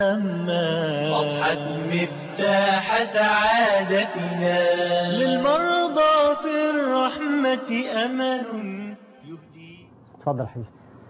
أضحت مفتاح سعادتنا للمرضى في الرحمة أمل يهدي اتفضل حبيبي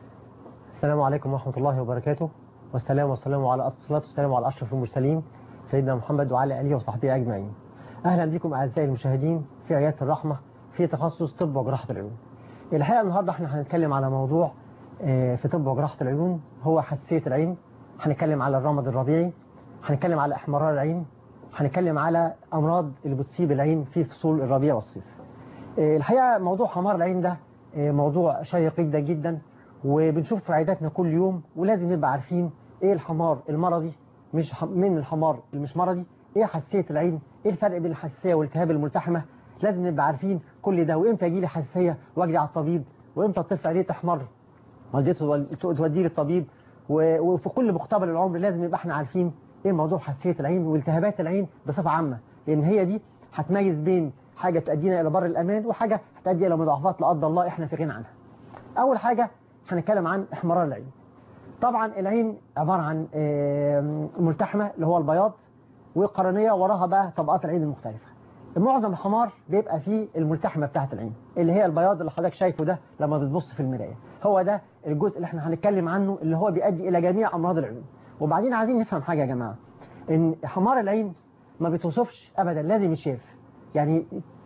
السلام عليكم ورحمة الله وبركاته والسلام والسلام على الصلاة والسلام على أشرف المرسلين سيدنا محمد وعلى آله وصحبه أجمعين أهلا بكم أعزائي المشاهدين في عيادة الرحمة في تخصص طب وجراحة العيون الحقيقة النهاردة احنا هنتكلم على موضوع آه، في طب وجراحة العيون هو حساسية العين هنتكلم على الرمد الربيعي هنتكلم على احمرار العين هنتكلم على أمراض اللي بتصيب العين في فصول الربيع والصيف آه، الحقيقة موضوع حمار العين ده آه، موضوع شيق جدا جدا وبنشوف في عياداتنا كل يوم ولازم نبقى عارفين ايه الحمار المرضي مش ح- من الحمار اللي مش مرضي ايه حساسية العين ايه الفرق بين الحساسية والالتهاب الملتحمة لازم نبقى عارفين كل ده وامتى يجي لي حساسية واجري على الطبيب وامتى الطفل عينيه تحمر والدته تول- توديه للطبيب و- وفي كل مقتبل العمر لازم يبقى احنا عارفين ايه موضوع حساسية العين والتهابات العين بصفة عامة لان هي دي هتميز بين حاجة تؤدينا الى بر الامان وحاجة هتؤدي الى مضاعفات لا قدر الله احنا في غنى عنها اول حاجة هنتكلم عن احمرار العين طبعا العين عبارة عن آم، ملتحمة اللي هو البياض والقرنية وراها بقى طبقات العين المختلفة معظم الحمار بيبقى فيه الملتحمة بتاعة العين اللي هي البياض اللي حضرتك شايفه ده لما بتبص في المراية هو ده الجزء اللي احنا هنتكلم عنه اللي هو بيؤدي الى جميع امراض العيون وبعدين عايزين نفهم حاجة يا جماعة ان حمار العين ما بيتوصفش ابدا لازم يتشاف يعني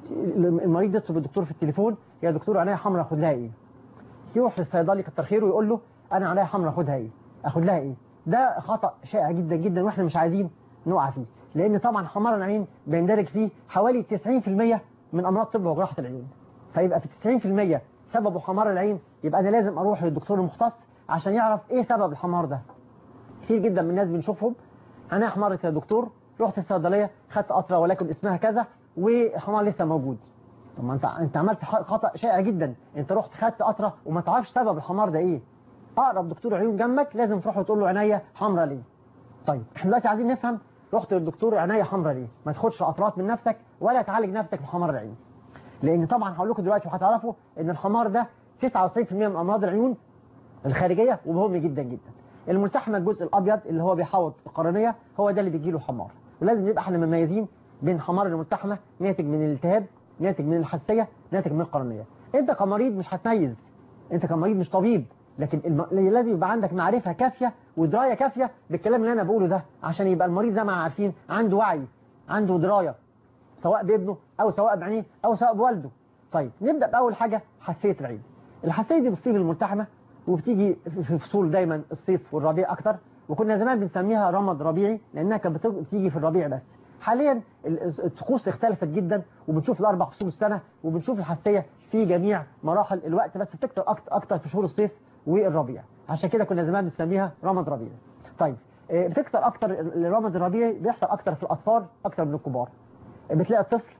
المريض يطلب الدكتور في التليفون يا دكتور عينيا حمراء اخد لها ايه يروح للصيدلي كتر خيره ويقول له انا عينيا حمراء اخدها ايه اخد لها ايه ده خطأ شائع جدا جدا واحنا مش عايزين نقع فيه لان طبعا حمار العين بيندرج فيه حوالي 90% من امراض طب وجراحة العيون فيبقى في 90% سببه حمار العين يبقى انا لازم اروح للدكتور المختص عشان يعرف ايه سبب الحمار ده كتير جدا من الناس بنشوفهم انا احمرت يا دكتور رحت الصيدليه خدت قطره ولكن اسمها كذا والحمار لسه موجود طب ما انت انت عملت ح- خطا شائع جدا انت رحت خدت قطره وما تعرفش سبب الحمار ده ايه اقرب دكتور عيون جنبك لازم تروح وتقول له عينيا حمراء ليه طيب احنا دلوقتي عايزين نفهم رحت للدكتور عينيا حمراء ليه ما تاخدش قطرات من نفسك ولا تعالج نفسك بحمار العين لان طبعا هقول لكم دلوقتي وهتعرفوا ان الحمار ده 99% من امراض العيون الخارجيه ومهم جدا جدا الملتحمه الجزء الابيض اللي هو بيحوط القرنيه هو ده اللي بيجي له حمار ولازم نبقى احنا مميزين بين حمار الملتحمه ناتج من الالتهاب ناتج من الحساسيه ناتج من القرنيه انت كمريض مش هتميز انت كمريض مش طبيب لكن الم... لازم يبقى عندك معرفه كافيه ودرايه كافيه بالكلام اللي انا بقوله ده عشان يبقى المريض زي ما عارفين عنده وعي عنده درايه سواء بابنه او سواء بعينيه او سواء بوالده طيب نبدا باول حاجه حساسيه العين الحساسيه دي بتصيب الملتحمه وبتيجي في فصول دايما الصيف والربيع اكتر وكنا زمان بنسميها رمد ربيعي لانها كانت بتج- بتيجي في الربيع بس حاليا ال- الطقوس اختلفت جدا وبنشوف الاربع فصول السنه وبنشوف الحساسيه في جميع مراحل الوقت بس بتكتر أكتر, اكتر في شهور الصيف والربيع عشان كده كنا زمان بنسميها رمد ربيعي طيب آه، بتكتر اكتر ال- الرمد الربيعي بيحصل اكتر في الاطفال اكتر من الكبار بتلاقي الطفل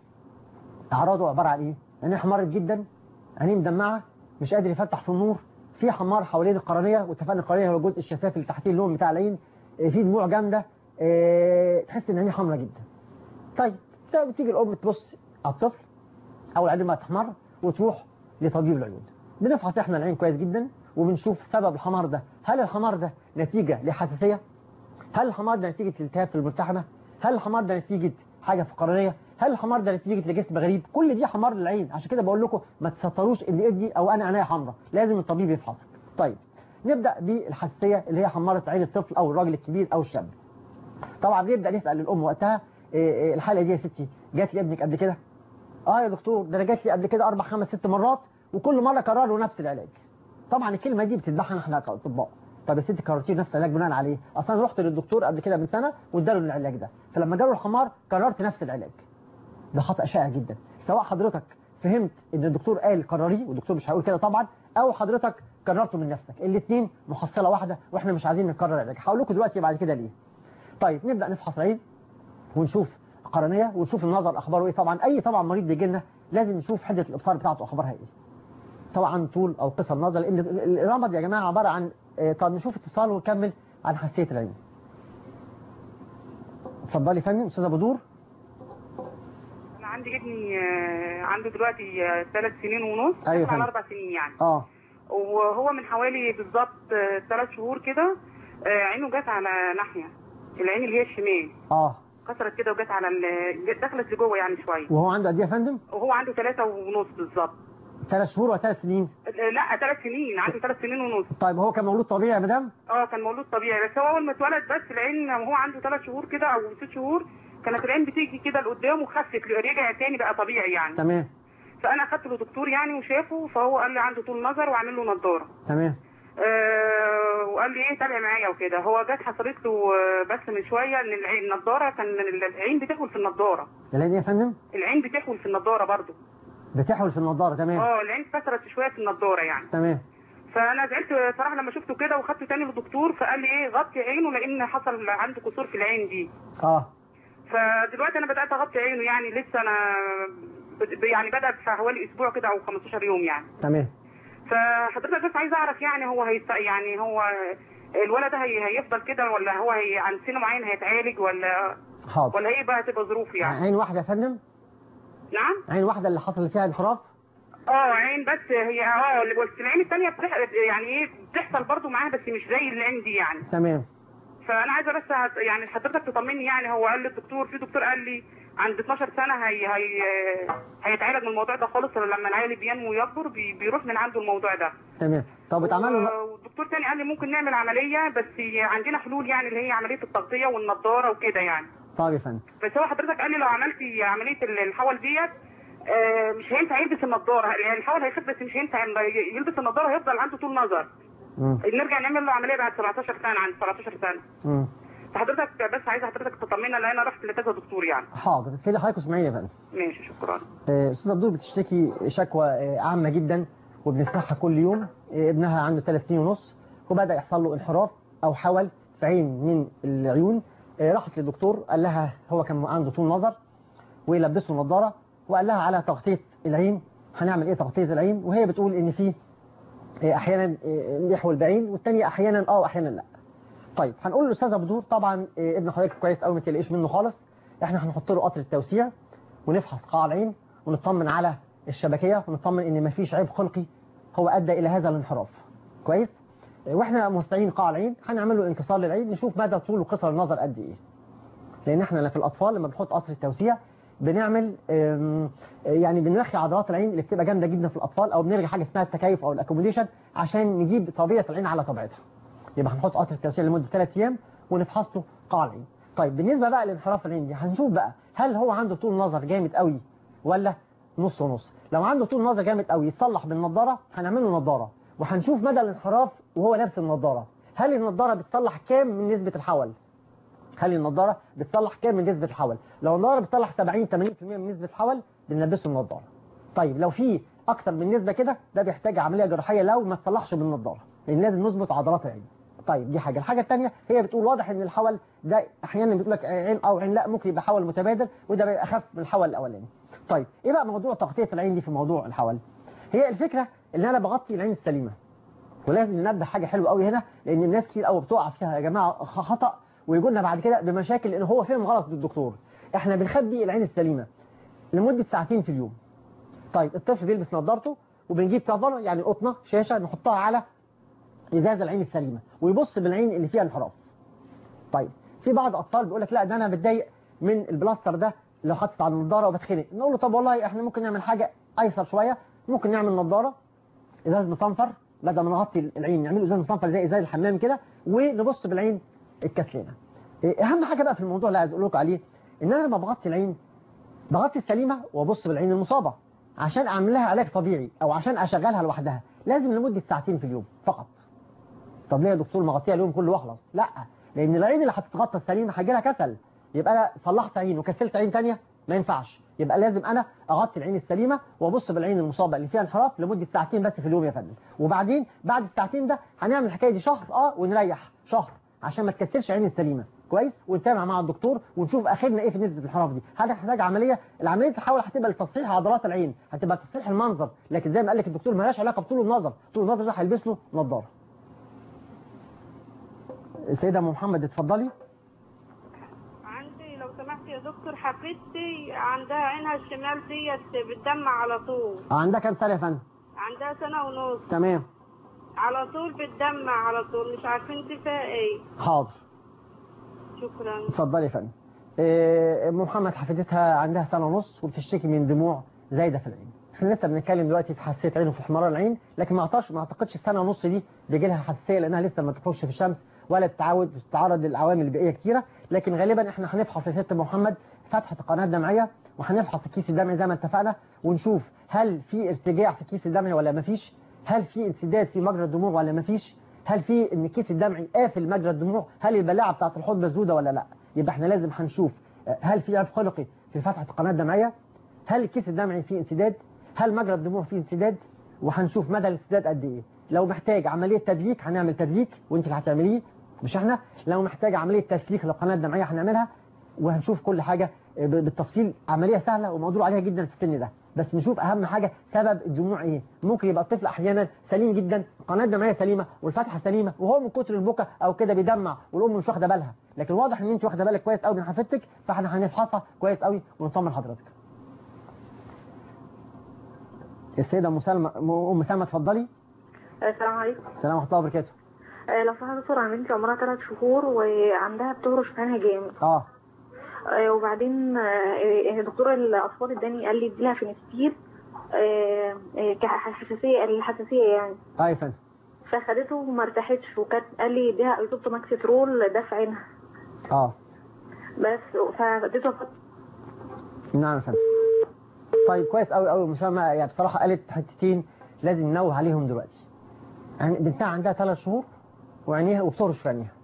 اعراضه عباره عن ايه عينيه حمرت جدا عينيه مدمعه مش قادر يفتح في النور في حمار حوالين القرنيه واتفقنا القرنيه هو الجزء الشفاف اللي تحتيه اللون بتاع العين آه، في دموع جامده آه، تحس ان عينيه حمرا جدا طيب ده بتيجي الام تبص على الطفل او العين ما تحمر وتروح لطبيب العيون بنفحص احنا العين كويس جدا وبنشوف سبب الحمار ده هل الحمار ده نتيجه لحساسيه هل الحمار ده نتيجه التهاب في الملتحمه هل الحمار ده نتيجه حاجه في القرنيه هل الحمار ده نتيجه لجسم غريب كل دي حمار للعين عشان كده بقول لكم ما تستطروش ان ايدي او انا عينيا حمراء لازم الطبيب يفحصك طيب نبدا بالحساسيه اللي هي حماره عين الطفل او الراجل الكبير او الشاب طبعا بنبدا نسال الام وقتها إيه إيه الحاله دي يا ستي جات لي ابنك قبل كده اه يا دكتور ده انا جات لي قبل كده اربع خمس ست مرات وكل مره كرروا نفس العلاج طبعا الكلمه دي بتذبحنا احنا كاطباء طب يا ستي كررتي نفس العلاج بناء عليه اصلا رحت للدكتور قبل كده من سنه واداله العلاج ده فلما جاله الحمار كررت نفس العلاج ده خطا شائع جدا سواء حضرتك فهمت ان الدكتور قال كرريه والدكتور مش هيقول كده طبعا او حضرتك كررته من نفسك الاثنين محصله واحده واحنا مش عايزين نكرر العلاج هقول لكم دلوقتي بعد كده ليه طيب نبدا نفحص العين ونشوف القرنيه ونشوف النظر اخباره ايه طبعا اي طبعا مريض بيجي لنا لازم نشوف حده الابصار بتاعته اخبارها ايه سواء عن طول او قصر نظر لان ال- الرمد يا جماعه عباره عن آه، طب نشوف اتصال ونكمل عن حساسيه العين اتفضلي يا فندم استاذه بدور انا عندي ابني آه، عنده دلوقتي ثلاث سنين ونص أيوة داخل على فندم. اربع سنين يعني اه وهو من حوالي بالظبط ثلاث شهور كده آه، عينه جت على ناحيه العين اللي هي الشمال اه كسرت كده وجت على ال... دخلت لجوه يعني شويه وهو عنده قد ايه يا فندم وهو عنده ثلاثة ونص بالظبط ثلاث شهور ولا ثلاث سنين لا ثلاث سنين عنده ثلاث سنين ونص طيب هو كان مولود طبيعي يا مدام اه كان مولود طبيعي بس هو اول ما اتولد بس العين وهو عنده ثلاث شهور كده او ست شهور كانت العين بتيجي كده لقدام وخفت رجع تاني بقى طبيعي يعني تمام فانا اخدت له دكتور يعني وشافه فهو قال لي عنده طول نظر وعامل له نضاره تمام آه وقال لي ايه تابع معايا وكده هو جت حصلت له آه، بس من شويه ان العين النضاره كان العين بتحول في النضاره العين ايه يا فندم العين بتحول في النضاره برضو بتحول في النضاره تمام اه العين اتكسرت شويه في النضاره يعني تمام فانا زعلت صراحه لما شفته كده وخدته تاني للدكتور فقال لي ايه غطي عينه لان حصل عنده كسور في العين دي اه فدلوقتي انا بدات اغطي عينه يعني لسه انا ب- يعني بدا في حوالي اسبوع كده او 15 يوم يعني تمام فحضرتك بس عايزه اعرف يعني هو هيست... يعني هو الولد ده هي... هيفضل كده ولا هو هي... عن سن معين هيتعالج ولا حاضر ولا ايه بقى هتبقى ظروفه يعني عين واحده يا فندم نعم عين واحده اللي حصل فيها انحراف اه عين بس هي اه بس العين الثانيه بتح... يعني ايه بتحصل برضو معاها بس مش زي العين دي يعني تمام فانا عايزه بس هت- يعني حضرتك تطمني يعني هو قال لي الدكتور في دكتور قال لي عند 12 سنه هي هي هيتعالج من الموضوع ده خالص لما العيل بينمو ويكبر بي... بيروح من عنده الموضوع ده تمام طب اتعمل له و- والدكتور تاني قال لي ممكن نعمل عمليه بس عندنا حلول يعني اللي هي عمليه التغطيه والنضاره وكده يعني طيب يا فندم بس هو حضرتك قال لي لو عملتي عمليه ال- الحول ديت آه، مش هينفع يلبس النضاره يعني الحول هيخف بس مش هينفع يلبس النضاره هيفضل عنده طول نظر مم. نرجع نعمل له عمليه بعد 17 سنه عند 17 سنه مم. فحضرتك بس عايزه حضرتك تطمنا لان انا رحت لكذا دكتور يعني حاضر كده حضرتك اسمعيني يا فندم ماشي شكرا آه، استاذ عبدول بتشتكي شكوى آه، عامه جدا وبنسمعها كل يوم آه، ابنها عنده ثلاث سنين ونص وبدا يحصل له انحراف او حول في عين من العيون آه، راحت للدكتور قال لها هو كان عنده طول نظر ويلبسه نظاره وقال لها على تغطيه العين هنعمل ايه تغطيه العين وهي بتقول ان في آه، احيانا آه، يحول بعين والثانيه احيانا اه واحيانا لا طيب هنقول للاستاذ ابو دور طبعا آه، ابن حضرتك كويس قوي ما تقلقيش منه خالص احنا هنحط له قطر التوسيع ونفحص قاع العين ونطمن على الشبكيه ونطمن ان مفيش عيب خلقي هو ادى الى هذا الانحراف كويس آه، واحنا موسعين قاع العين هنعمل له انكسار للعين نشوف مدى طول وقصر النظر قد ايه لان احنا في الاطفال لما بنحط قطر التوسيع بنعمل آم، يعني بنرخي عضلات العين اللي بتبقى جامده جدا في الاطفال او بنلغي حاجه اسمها التكيف او الاكوموديشن عشان نجيب طبيعه العين على طبيعتها يبقى هنحط قطر التوسيع لمده ثلاث ايام ونفحص له قاع العين طيب بالنسبه بقى لانحراف العين دي هنشوف بقى هل هو عنده طول نظر جامد قوي ولا نص ونص لو عنده طول نظر جامد قوي يتصلح بالنضاره هنعمل له نضاره وهنشوف مدى الانحراف وهو لابس النضاره هل النضاره بتصلح كام من نسبه الحول هل النضاره بتصلح كام من نسبه الحول لو النضاره بتصلح 70 80% من نسبه الحول بنلبسه النضاره طيب لو في اكتر من نسبه كده ده بيحتاج عمليه جراحيه لو ما تصلحش بالنضاره لان لازم نظبط عضلات العين طيب دي حاجه الحاجه الثانيه هي بتقول واضح ان الحول ده احيانا بتقول لك عين او عين لا ممكن يبقى حول متبادل وده بيبقى اخف من الحول الاولاني طيب ايه بقى موضوع تغطيه العين دي في موضوع الحول هي الفكره ان انا بغطي العين السليمه ولازم ننبه حاجه حلوه قوي هنا لان الناس كتير قوي بتقع فيها يا جماعه خطا ويقول لنا بعد كده بمشاكل لان هو فهم غلط للدكتور احنا بنخبي العين السليمه لمده ساعتين في اليوم طيب الطفل بيلبس نظارته وبنجيب كفر يعني قطنه شاشه نحطها على ازاز العين السليمه ويبص بالعين اللي فيها انحراف طيب في بعض اطفال بيقول لك لا ده انا بتضايق من البلاستر ده لو حطيت على النضاره وبتخنق نقول له طب والله احنا ممكن نعمل حاجه ايسر شويه ممكن نعمل نضاره ازاز مصنفر بدل ما نغطي العين نعمله ازاز مصنفر زي ازاز الحمام كده ونبص بالعين الكسلانه إيه، اهم حاجه بقى في الموضوع اللي عايز اقول لكم عليه ان انا لما بغطي العين بغطي السليمه وابص بالعين المصابه عشان اعمل لها علاج طبيعي او عشان اشغلها لوحدها لازم لمده ساعتين في اليوم فقط طب ليه يا دكتور ما اغطيها اليوم كله واخلص لا لان العين اللي هتتغطى السليمه هيجي لها كسل يبقى انا صلحت عين وكسلت عين ثانيه ما ينفعش يبقى لازم انا اغطي العين السليمه وابص بالعين المصابه اللي فيها انحراف لمده ساعتين بس في اليوم يا فندم وبعدين بعد الساعتين ده هنعمل الحكايه دي شهر اه ونريح شهر عشان ما تكسرش عين السليمه كويس ونتابع مع الدكتور ونشوف اخرنا ايه في نسبه الانحراف دي هل هتحتاج عمليه العمليه تحاول هتبقى لتصحيح عضلات العين هتبقى تصحيح المنظر لكن زي ما قال لك الدكتور مالهاش علاقه بطول النظر طول النظر ده هيلبس له نظاره السيده ام محمد اتفضلي عندي لو سمحت يا دكتور حفيدتي عندها عينها الشمال ديت بتدمع على طول عندها كام سنه يا فندم عندها سنة ونص تمام على طول بتدمع على طول مش عارفين دي فيها ايه حاضر شكرا اتفضلي يا فندم آه، ام محمد حفيدتها عندها سنه ونص وبتشتكي من دموع زايده في العين احنا لسه بنتكلم دلوقتي في حساسيه عينه في احمرار العين لكن ما اعتقدش ما اعتقدش السنه ونص دي بيجي لها حساسيه لانها لسه ما تخش في الشمس ولا تتعود تتعرض للعوامل البيئيه كتيره لكن غالبا احنا هنفحص يا ست أم محمد فتحه القناه الدمعيه وهنفحص الكيس الدمعي زي ما اتفقنا ونشوف هل في ارتجاع في الكيس الدمعي ولا ما فيش هل في انسداد في مجرى الدموع ولا ما فيش هل في ان الكيس الدمعي قافل مجرى الدموع هل البلاعه بتاعه الحوض مسدوده ولا لا يبقى احنا لازم هنشوف آه، هل في عيب خلقي في فتحه القناه الدمعيه هل الكيس الدمعي فيه انسداد هل مجرى الدموع فيه انسداد وهنشوف مدى الانسداد قد ايه لو محتاج عمليه تدليك هنعمل تدليك وانت اللي هتعمليه مش احنا لو محتاج عمليه تسليك للقناه الدمعيه هنعملها وهنشوف كل حاجه آه، ب- بالتفصيل عمليه سهله ومقدور عليها جدا في السن ده بس نشوف اهم حاجه سبب الدموع ايه ممكن يبقى الطفل احيانا سليم جدا القناه الدمعيه سليمه والفتحه سليمه وهو من كتر البكا او كده بيدمع والام مش واخده بالها لكن واضح ان انت واخده بالك كويس قوي من حفيدتك فاحنا هنفحصها كويس قوي ونطمن حضرتك السيده ام سلمى ام سلمى اتفضلي السلام عليكم السلام ورحمه الله وبركاته آه، لو سمحت دكتور انا بنتي عمرها ثلاث شهور وعندها بتهرش في عينها جامد اه آه، وبعدين آه، آه، دكتور الاطفال اداني قال لي اديلها فينستير آه، آه، كحساسيه الحساسيه يعني اه يا فندم فخدته وما ارتاحتش وكانت قال لي اديها ايزوبتو ماكسيترول ده في عينها اه بس فاديته فت- نعم يا فندم طيب كويس قوي قوي مسامة يعني بصراحة قالت حتتين لازم ننوه عليهم دلوقتي يعني بنتها عندها ثلاث شهور وعينيها وبترش في عينيها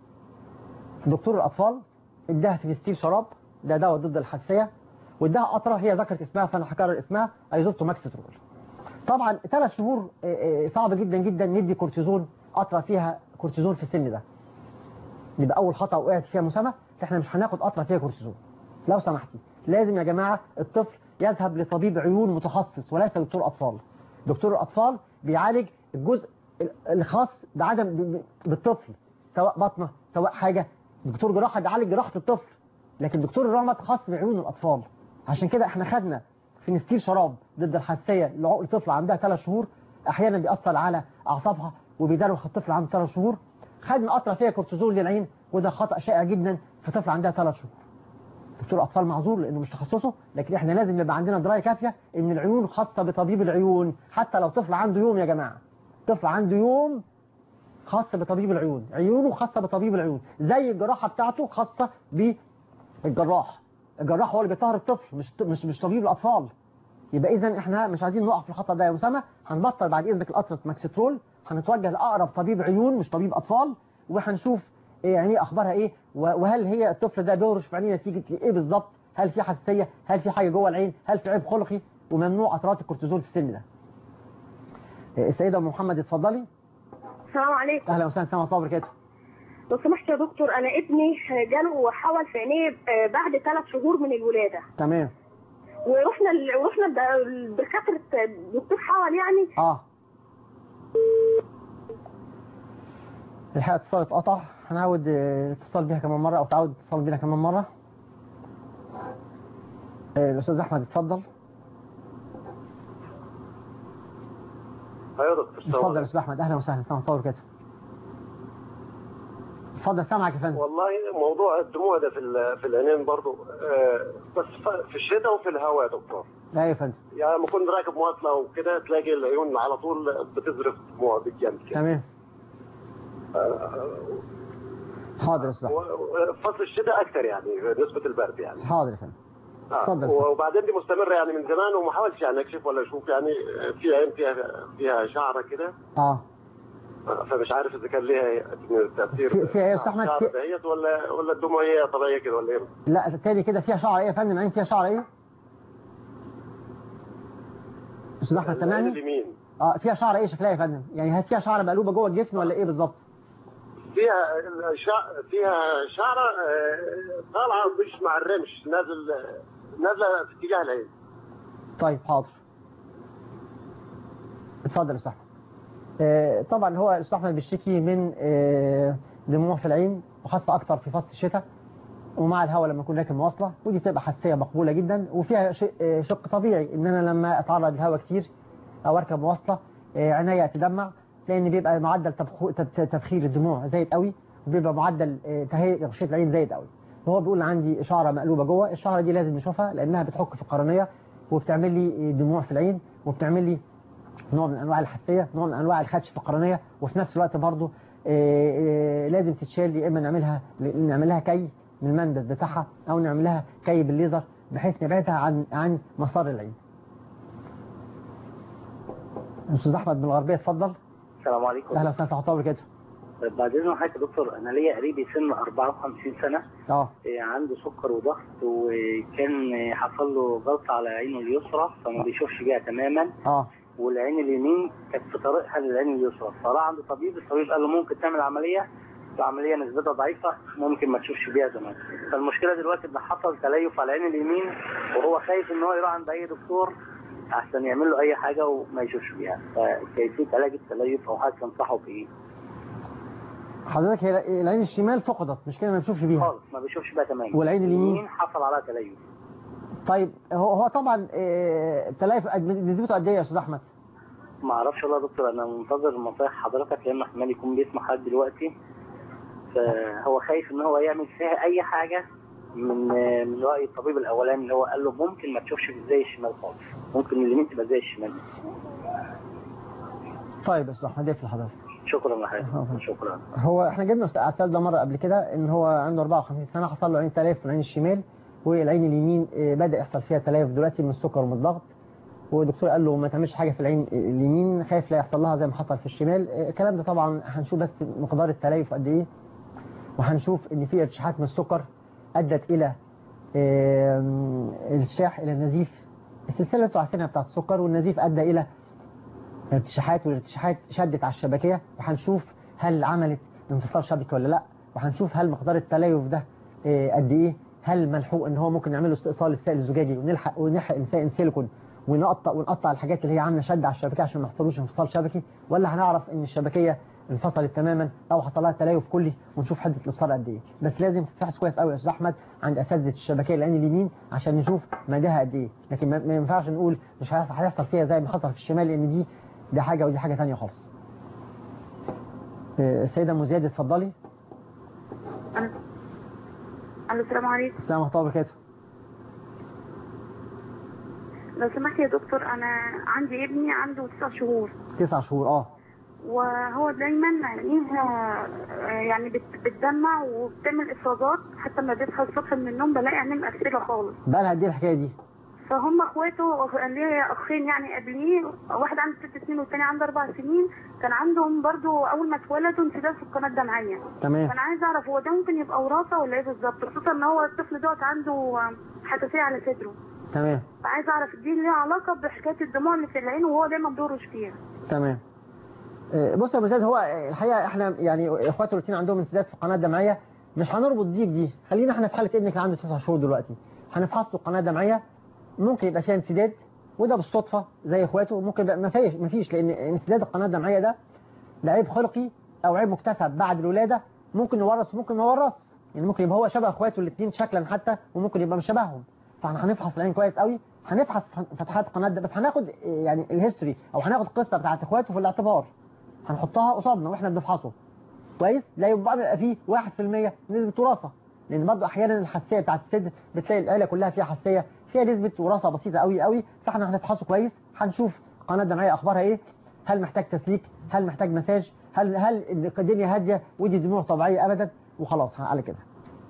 دكتور الأطفال اداها فينستيل شراب ده دواء ضد الحساسية واداها قطرة هي ذكرت اسمها فأنا هكرر اسمها ايزوبتو ماكسترول طبعا ثلاث شهور آه، آه، صعب جدا جدا ندي كورتيزون قطرة فيها كورتيزون في السن ده يبقى أول خطأ وقعت فيها مسامة احنا مش هناخد قطرة فيها كورتيزون لو سمحتي لازم يا جماعة الطفل يذهب لطبيب عيون متخصص وليس دكتور أطفال دكتور الأطفال بيعالج الجزء الخاص بعدم ب- ب- بالطفل سواء بطنه سواء حاجة دكتور جراحة بيعالج جراحة الطفل لكن دكتور الرمد خاص بعيون الأطفال عشان كده احنا خدنا فينستيل شراب ضد الحساسية لعقل طفل عندها ثلاث شهور أحيانا بيأثر على أعصابها وبيدروخ الطفل عنده ثلاث شهور خدنا قطرة فيها كورتيزون للعين وده خطأ شائع جدا في طفل عندها ثلاث شهور دكتور اطفال معذور لانه مش تخصصه لكن احنا لازم يبقى عندنا درايه كافيه ان العيون خاصه بطبيب العيون حتى لو طفل عنده يوم يا جماعه طفل عنده يوم خاص بطبيب العيون عيونه خاصه بطبيب العيون زي الجراحه بتاعته خاصه بالجراح الجراح هو اللي بيطهر الطفل مش مش مش طبيب الاطفال يبقى اذا احنا مش عايزين نقع في الخطا ده يا اسامه هنبطل بعد اذنك القطره ماكسترول هنتوجه لاقرب طبيب عيون مش طبيب اطفال وهنشوف إيه يعني اخبارها ايه و- وهل هي الطفل ده بيهرش في عينيه نتيجه ايه بالظبط هل في حساسيه هل في حاجه جوه العين هل في عيب خلقي وممنوع قطرات الكورتيزول في السن ده إيه، السيده ام محمد اتفضلي السلام عليكم اهلا وسهلا السلام عليكم وبركاته لو سمحت يا دكتور انا ابني جاله حول في عينيه آه، بعد ثلاث شهور من الولاده تمام ورحنا ال- ورحنا لد- دكاتره دكتور حول يعني اه الحقيقه اتصال اتقطع هنعود آه، اتصال بيها كمان مره او تعود اتصال بينا كمان مره آه، الاستاذ احمد اتفضل ايوه يا دكتور السلام اتفضل يا عليكم. استاذ احمد اهلا وسهلا سامع صور كده اتفضل سامعك يا فندم والله موضوع الدموع ده في ال- في العينين برضو آه، بس ف- في الشتاء وفي الهواء يا دكتور لا يا فندم يعني لما كنت راكب مواصله وكده تلاقي العيون على طول بتزرف دموع بالجنب كده تمام آه، حاضر يا استاذ و- احمد و- فصل الشتاء اكتر يعني نسبه البرد يعني حاضر يا فندم آه، اتفضل يا أستاذ. وبعدين دي مستمره يعني من زمان وما حاولتش يعني اكشف ولا اشوف يعني في عين فيها فيها شعره كده اه آه، فمش عارف اذا كان ليها تاثير في- في إيه يا أستاذ أحمد؟ الشعرة في- دهيت ولا ولا الدموع هي طبيعيه كده ولا ايه؟ لا تاني كده فيها شعر ايه يا فندم عين فيها شعر ايه استاذ احمد العين سامعني اليمين اه فيها شعر ايه شكلها يا فندم يعني هل فيها شعر مقلوبه جوه الجفن ولا ايه بالظبط فيها شع... فيها شعرة آه، طالعة مش مع الرمش نازل نازلة في اتجاه العين طيب حاضر اتفضل يا استاذ احمد آه، طبعا هو الاستاذ احمد بيشتكي من آه، دموع في العين وخاصه اكتر في فصل الشتاء ومع الهواء لما يكون راكب مواصله ودي بتبقى حساسيه مقبوله جدا وفيها شيء آه، شق طبيعي ان انا لما اتعرض للهواء كتير او اركب مواصله آه، عينيا تدمع لان بيبقى معدل تبخو- تب- تبخير الدموع زايد قوي وبيبقى معدل آه، تهيئ غشيه العين زايد قوي وهو بيقول عندي شعره مقلوبه جوه الشعره دي لازم نشوفها لانها بتحك في القرنيه وبتعمل لي دموع في العين وبتعمل لي نوع من انواع الحساسيه نوع من انواع الخدش في القرنيه وفي نفس الوقت برضه آه، آه، لازم تتشال يا اما نعملها نعملها كي من المندد بتاعها او نعملها كي بالليزر بحيث نبعدها عن عن مسار العين استاذ احمد من الغربيه اتفضل السلام عليكم اهلا وسهلا ورحمه الله وبركاته بعد اذن حضرتك يا دكتور انا ليا قريبي سن 54 سنه اه إيه، عنده سكر وضغط وكان إيه، حصل له جلطه على عينه اليسرى فما بيشوفش بيها تماما اه والعين اليمين كانت في طريقها للعين اليسرى فراح عند طبيب الطبيب قال له ممكن تعمل عمليه العمليه نسبتها ضعيفه ممكن ما تشوفش بيها زمان فالمشكله دلوقتي ان حصل تليف على العين اليمين وهو خايف ان هو يروح عند اي دكتور عشان يعمل له اي حاجه وما يشوفش بيها فكيفيه علاج التليف او حاجه تنصحه بايه؟ حضرتك هي العين الشمال فقدت مش كده ما بيشوفش بيها خالص ما بيشوفش بيها تماما والعين اليمين؟ حصل عليها تليف طيب هو هو طبعا آه، التلايف نسبته قد ايه يا استاذ احمد ما اعرفش والله يا دكتور انا منتظر نصايح حضرتك لان احتمال يكون بيسمع حد دلوقتي فهو خايف ان هو يعمل فيها اي حاجه من من راي الطبيب الاولاني اللي هو قال له ممكن ما تشوفش زي الشمال خالص ممكن اليمين تبقى زي الشمال طيب يا استاذ احمد اقفل حضرتك شكرا لحضرتك شكرا هو احنا جبنا على السؤال ده مره قبل كده ان هو عنده 54 سنه حصل له عين تليف في العين الشمال والعين اليمين آه، بدا يحصل فيها تليف دلوقتي من السكر ومن الضغط والدكتور قال له ما تعملش حاجه في العين اليمين خايف لا يحصل لها زي ما حصل في الشمال آه، الكلام ده طبعا هنشوف بس مقدار التليف قد ايه وهنشوف ان في ارتشاحات من السكر ادت الى آم، الشاح الى النزيف السلسله اللي انتوا عارفينها بتاعت السكر والنزيف ادى الى ارتشاحات والارتشاحات شدت على الشبكيه وهنشوف هل عملت انفصال شبكي ولا لا وهنشوف هل مقدار التليف ده آه، قد ايه هل ملحوق ان هو ممكن نعمل له استئصال السائل الزجاجي ونلحق ونلحق نسائل سيليكون ونقطع ونقطع الحاجات اللي هي عامله شد على الشبكيه عشان ما يحصلوش انفصال شبكي ولا هنعرف ان الشبكيه انفصلت تماما او حصل لها تليف كلي ونشوف حده الابصار قد ايه بس لازم تفحص كويس قوي يا استاذ احمد عند اساتذه الشبكيه العين اليمين عشان نشوف مداها قد ايه لكن ما ما ينفعش نقول مش هيحصل هيحصل فيها زي ما حصل في الشمال لان دي ده حاجه ودي حاجه ثانيه خالص آه، السيده ام زياد اتفضلي الو السلام عليكم السلام ورحمه الله وبركاته لو سمحت يا دكتور انا عندي ابني عنده تسع شهور تسع شهور اه وهو دايما عينيه آه، يعني بت- بتدمع وبتعمل افرازات حتى لما بيصحى الصبح من النوم بلاقي عينيه مقفله خالص بقى لها قد ايه الحكايه دي فهم اخواته ليه اخين يعني قبليه واحد عنده ست سنين والتاني عنده اربع سنين كان عندهم برضو اول ما اتولدوا انسداد في القناه الدمعيه تمام فانا عايزه اعرف هو ده ممكن يبقى وراثه ولا ايه بالظبط خصوصا ان هو الطفل دوت عنده حساسيه على صدره تمام فعايزه اعرف دي ليها علاقه بحكايه الدموع اللي في العين وهو دايما بيرش فيها تمام آه، بص يا ابو زياد هو آه، الحقيقه احنا يعني اخواته الاثنين عندهم انسداد في القناه الدمعيه مش هنربط دي بدي خلينا احنا في حاله ابنك اللي عنده تسع شهور دلوقتي هنفحص له القناه الدمعيه ممكن يبقى فيها انسداد وده بالصدفه زي اخواته ممكن يبقى ما فيش ما فيش لان انسداد القناه الدمعيه ده ده عيب خلقي او عيب مكتسب بعد الولاده ممكن يورث وممكن ما يورث يعني ممكن يبقى هو شبه اخواته الاثنين شكلا حتى وممكن يبقى مش شبههم فاحنا هنفحص العين كويس قوي هنفحص فتحات القناه ده بس هناخد آه، يعني الهيستوري او هناخد القصه بتاعت اخواته في الاعتبار هنحطها قصادنا واحنا بنفحصه كويس لا يبقى بيبقى فيه 1% نسبه وراثه لان برضه احيانا الحساسيه بتاعت الصدر بتلاقي العيله كلها فيها حساسيه فيها نسبه وراثه بسيطه قوي قوي فاحنا هنفحصه كويس هنشوف القناه الدمعيه اخبارها ايه هل محتاج تسليك هل محتاج مساج هل هل الدنيا هاديه ودي دموع طبيعيه ابدا وخلاص على كده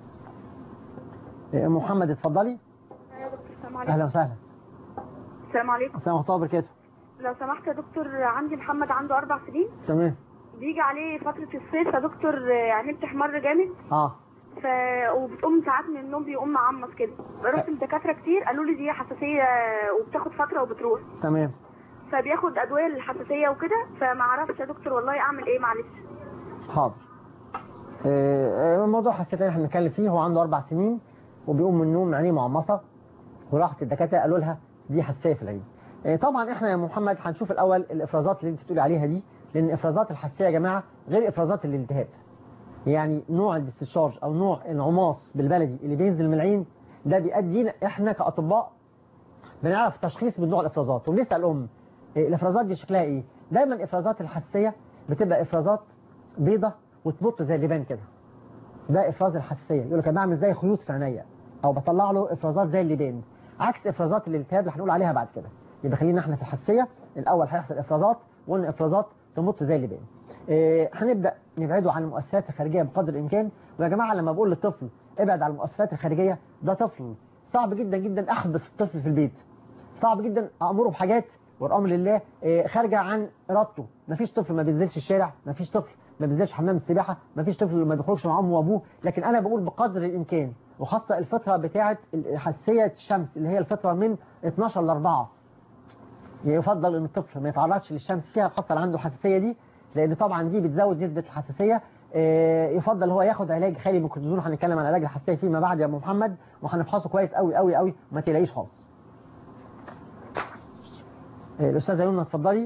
إيه، محمد اتفضلي السلام عليكم اهلا وسهلا السلام عليكم السلام ورحمه الله وبركاته لو سمحت يا دكتور عندي محمد عنده اربع سنين تمام بيجي عليه فتره الصيف يا دكتور عينيه بتحمر جامد اه ف... وبتقوم ساعات من النوم بيقوم معمص كده رحت لدكاتره كتير قالوا لي دي حساسيه وبتاخد فتره وبتروح تمام فبياخد ادويه للحساسيه وكده فما اعرفش يا دكتور والله اعمل ايه معلش حاضر آه، آه، موضوع حساسيه اللي احنا بنتكلم فيه هو عنده اربع سنين وبيقوم من النوم عينيه معمصه وراحت الدكاتره قالوا لها دي حساسيه في العين آه، طبعا احنا يا محمد هنشوف الاول الافرازات اللي انت بتقولي عليها دي لان افرازات الحساسيه يا جماعه غير افرازات الالتهاب يعني نوع الاستشارج او نوع العماص بالبلدي اللي بينزل من العين ده بيؤدينا احنا كاطباء بنعرف تشخيص من نوع الافرازات وبنسال ام إيه الافرازات دي شكلها ايه دايما افرازات الحساسيه بتبقى افرازات بيضة وتبط زي اللبان كده ده افراز الحساسيه يقول لك انا بعمل زي خيوط في عينيا او بطلع له افرازات زي اللبان عكس افرازات الالتهاب اللي هنقول عليها بعد كده يبقى خلينا احنا في الحساسيه الاول هيحصل افرازات وان افرازات تمط زي اللبان إيه هنبدا نبعده عن المؤثرات الخارجيه بقدر الامكان ويا جماعه لما بقول للطفل ابعد عن المؤثرات الخارجيه ده طفل صعب جدا جدا احبس الطفل في البيت صعب جدا امره بحاجات والامر لله إيه، خارجه عن ارادته مفيش طفل ما بينزلش الشارع مفيش طفل ما بينزلش حمام السباحه مفيش طفل ما بيخرجش مع امه وابوه لكن انا بقول بقدر الامكان وخاصه الفتره بتاعه حساسيه الشمس اللي هي الفتره من 12 ل 4 يفضل ان الطفل ما يتعرضش للشمس فيها خاصه اللي عنده الحساسيه دي لان طبعا دي بتزود نسبه الحساسيه آه، يفضل هو ياخد علاج خالي من الكورتيزون هنتكلم عن علاج الحساسيه فيما بعد يا ابو محمد وهنفحصه كويس قوي قوي قوي ما تلاقيش خالص آه، الاستاذه يمنى اتفضلي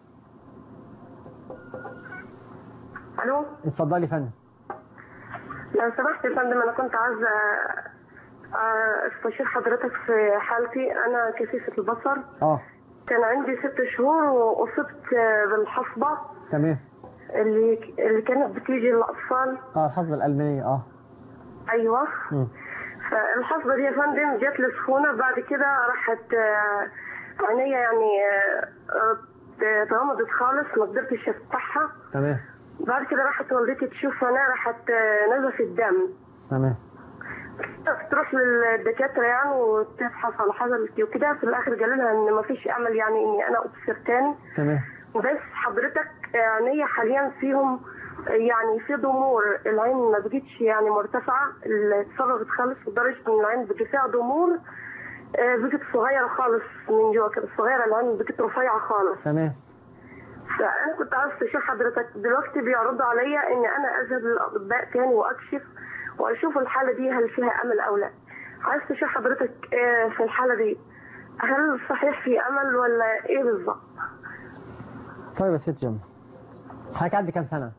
الو اتفضلي يا فندم لو سمحت يا فندم انا كنت عايزه آه، استشير حضرتك في حالتي انا كثيفه البصر اه كان عندي ست شهور واصبت آه، بالحصبه تمام اللي اللي كانت بتيجي للاطفال اه الحصبه الالمانيه اه ايوه مم. فالحصبه دي يا فندم جات لي سخونه بعد كده راحت آه، عينيا يعني آه، آه، تغمضت خالص ما قدرتش افتحها تمام بعد كده راحت والدتي تشوف انا راحت آه، نزف الدم تمام تروح للدكاتره يعني وتفحص على حصلتي وكده في الاخر قالوا لها ان ما فيش امل يعني اني انا ابصر تاني تمام بس حضرتك عينيا حاليا فيهم يعني في ضمور العين ما بقتش يعني مرتفعه اللي اتصرفت خالص لدرجه ان العين بقى فيها ضمور آه، بقت صغيره خالص من جوا كده صغيره العين بقت رفيعه خالص تمام فانا كنت عايز استشير حضرتك دلوقتي بيعرضوا عليا ان انا اذهب للاطباء تاني واكشف واشوف الحاله دي هل فيها امل او لا عايز استشير حضرتك آه، في الحاله دي هل صحيح في امل ولا ايه بالظبط طيب يا ست يوم حضرتك عندي كام سنه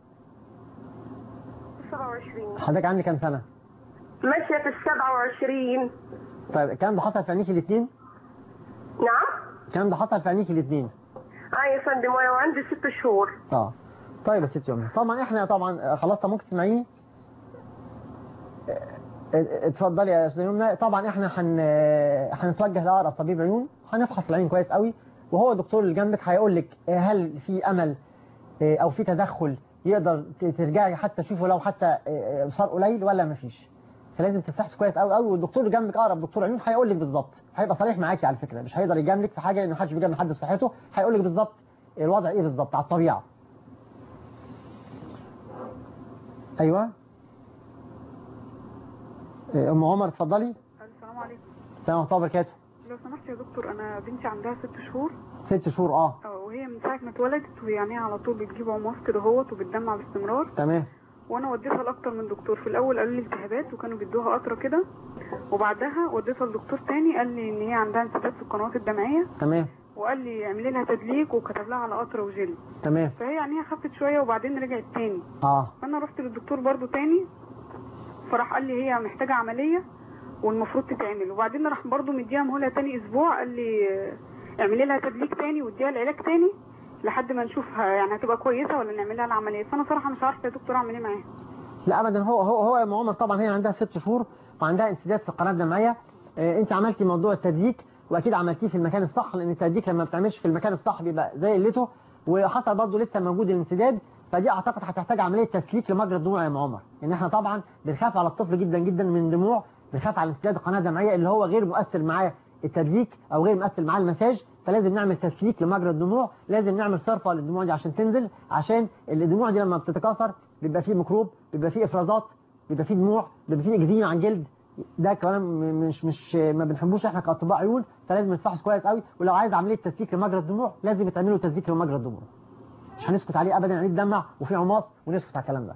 27 حضرتك عندي كام سنه ماشيه في ال 27 طيب الكلام ده حصل في عينيكي الاثنين نعم الكلام ده حصل في عينيكي الاثنين اه يا فندم وانا عندي ست شهور اه طيب يا ست يومي طبعا احنا طبعا آه، خلاص طب ممكن تسمعيني آه، آه، اتفضلي يا استاذ يمنى طبعا احنا هن آه، هنتوجه لاقرب طبيب عيون هنفحص العين كويس قوي وهو الدكتور اللي جنبك هيقول لك آه، هل في امل آه، او في تدخل يقدر ت- ترجعي حتى تشوفه لو حتى آه، آه، صار قليل ولا مفيش فلازم تفحص كويس قوي قوي والدكتور اللي جنبك اقرب دكتور عيون هيقول لك بالظبط هيبقى صريح معاكي على فكره مش هيقدر يجاملك في حاجه انه محدش بيجامل حد في صحته هيقول لك بالظبط الوضع ايه بالظبط على الطبيعه ايوه إيه، ام عمر اتفضلي السلام عليكم السلام ورحمه الله وبركاته لو سمحت يا دكتور انا بنتي عندها ست شهور ست شهور اه اه وهي من ساعه ما اتولدت وهي عينيها على طول بتجيب عماص كده اهوت وبتدمع باستمرار تمام وانا وديتها لاكتر من دكتور في الاول قالوا لي التهابات وكانوا بيدوها قطره كده وبعدها وديتها لدكتور تاني قال لي ان هي عندها انسداد في القنوات الدمعيه تمام وقال لي اعملي لها تدليك وكتب لها على قطره وجل تمام فهي عينيها خفت شويه وبعدين رجعت تاني اه فانا رحت للدكتور برضو تاني فراح قال لي هي محتاجه عمليه والمفروض تتعمل وبعدين راح برضو مديها مهله تاني اسبوع قال لي آه، اعملي لها تدليك تاني واديها العلاج تاني لحد ما نشوفها يعني هتبقى كويسه ولا نعمل لها العمليه فانا صراحه مش عارفه يا دكتور اعمل ايه معاها لا ابدا هو هو هو يا ام عمر طبعا هي عندها ست شهور وعندها انسداد في القناه الدمعيه آه، انت عملتي موضوع التدليك واكيد عملتيه في المكان الصح لان التدليك لما بتعملش في المكان الصح بيبقى زي قلته وحصل برضه لسه موجود الانسداد فدي اعتقد هتحتاج عمليه تسليك لمجرى الدموع يا ام عمر ان احنا طبعا بنخاف على الطفل جدا جدا من دموع بنخاف على انسداد القناه الدمعيه اللي هو غير مؤثر معاه التدليك او غير مؤثر معاه المساج فلازم نعمل تسليك لمجرى الدموع لازم نعمل صرفه للدموع دي عشان تنزل عشان الدموع دي لما بتتكاثر بيبقى فيه ميكروب بيبقى فيه افرازات بيبقى فيه دموع بيبقى فيه اكزيما على الجلد ده كلام م- مش مش ما بنحبوش احنا كاطباء عيون فلازم نتفحص كويس قوي ولو عايز عمليه تسليك لمجرى الدموع لازم يتعمل له تسليك لمجرى الدموع مش هنسكت عليه ابدا يعني يتدمع وفي عماص ونسكت على الكلام ده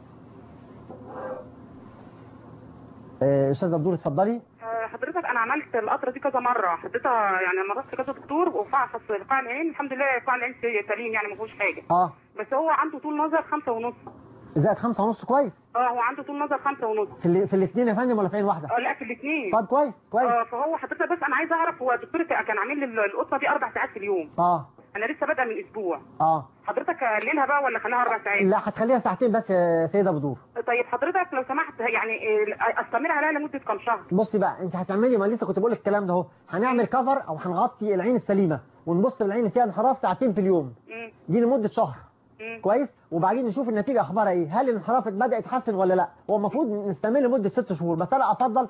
آه، استاذ عبدور اتفضلي آه، حضرتك انا عملت القطره دي كذا مره حطيتها يعني لما رحت كذا دكتور وفحص قاع العين الحمد لله قاع العين سليم يعني ما فيهوش حاجه اه بس هو عنده طول نظر خمسة ونص زائد خمسة ونص كويس اه هو عنده طول نظر خمسة ونص في ال- في الاثنين يا فندم ولا في عين واحده اه لا في الاثنين طب كويس كويس اه فهو حضرتك بس انا عايزه اعرف هو الدكتور كان عامل لي القطه دي اربع ساعات في اليوم اه انا لسه بادئه من اسبوع اه حضرتك اقللها بقى ولا خليها اربع ساعات لا هتخليها ساعتين بس يا سيده بدور طيب حضرتك لو سمحت يعني إيه، استمر عليها لمده كام شهر بصي بقى انت هتعملي ما لسه كنت بقول لك الكلام ده اهو هنعمل كفر او هنغطي العين السليمه ونبص العين اللي فيها انحراف ساعتين في اليوم مم. دي لمده شهر مم. كويس وبعدين نشوف النتيجه اخبارها ايه هل الانحراف بدا يتحسن ولا لا هو المفروض نستمر لمده ست شهور بس انا افضل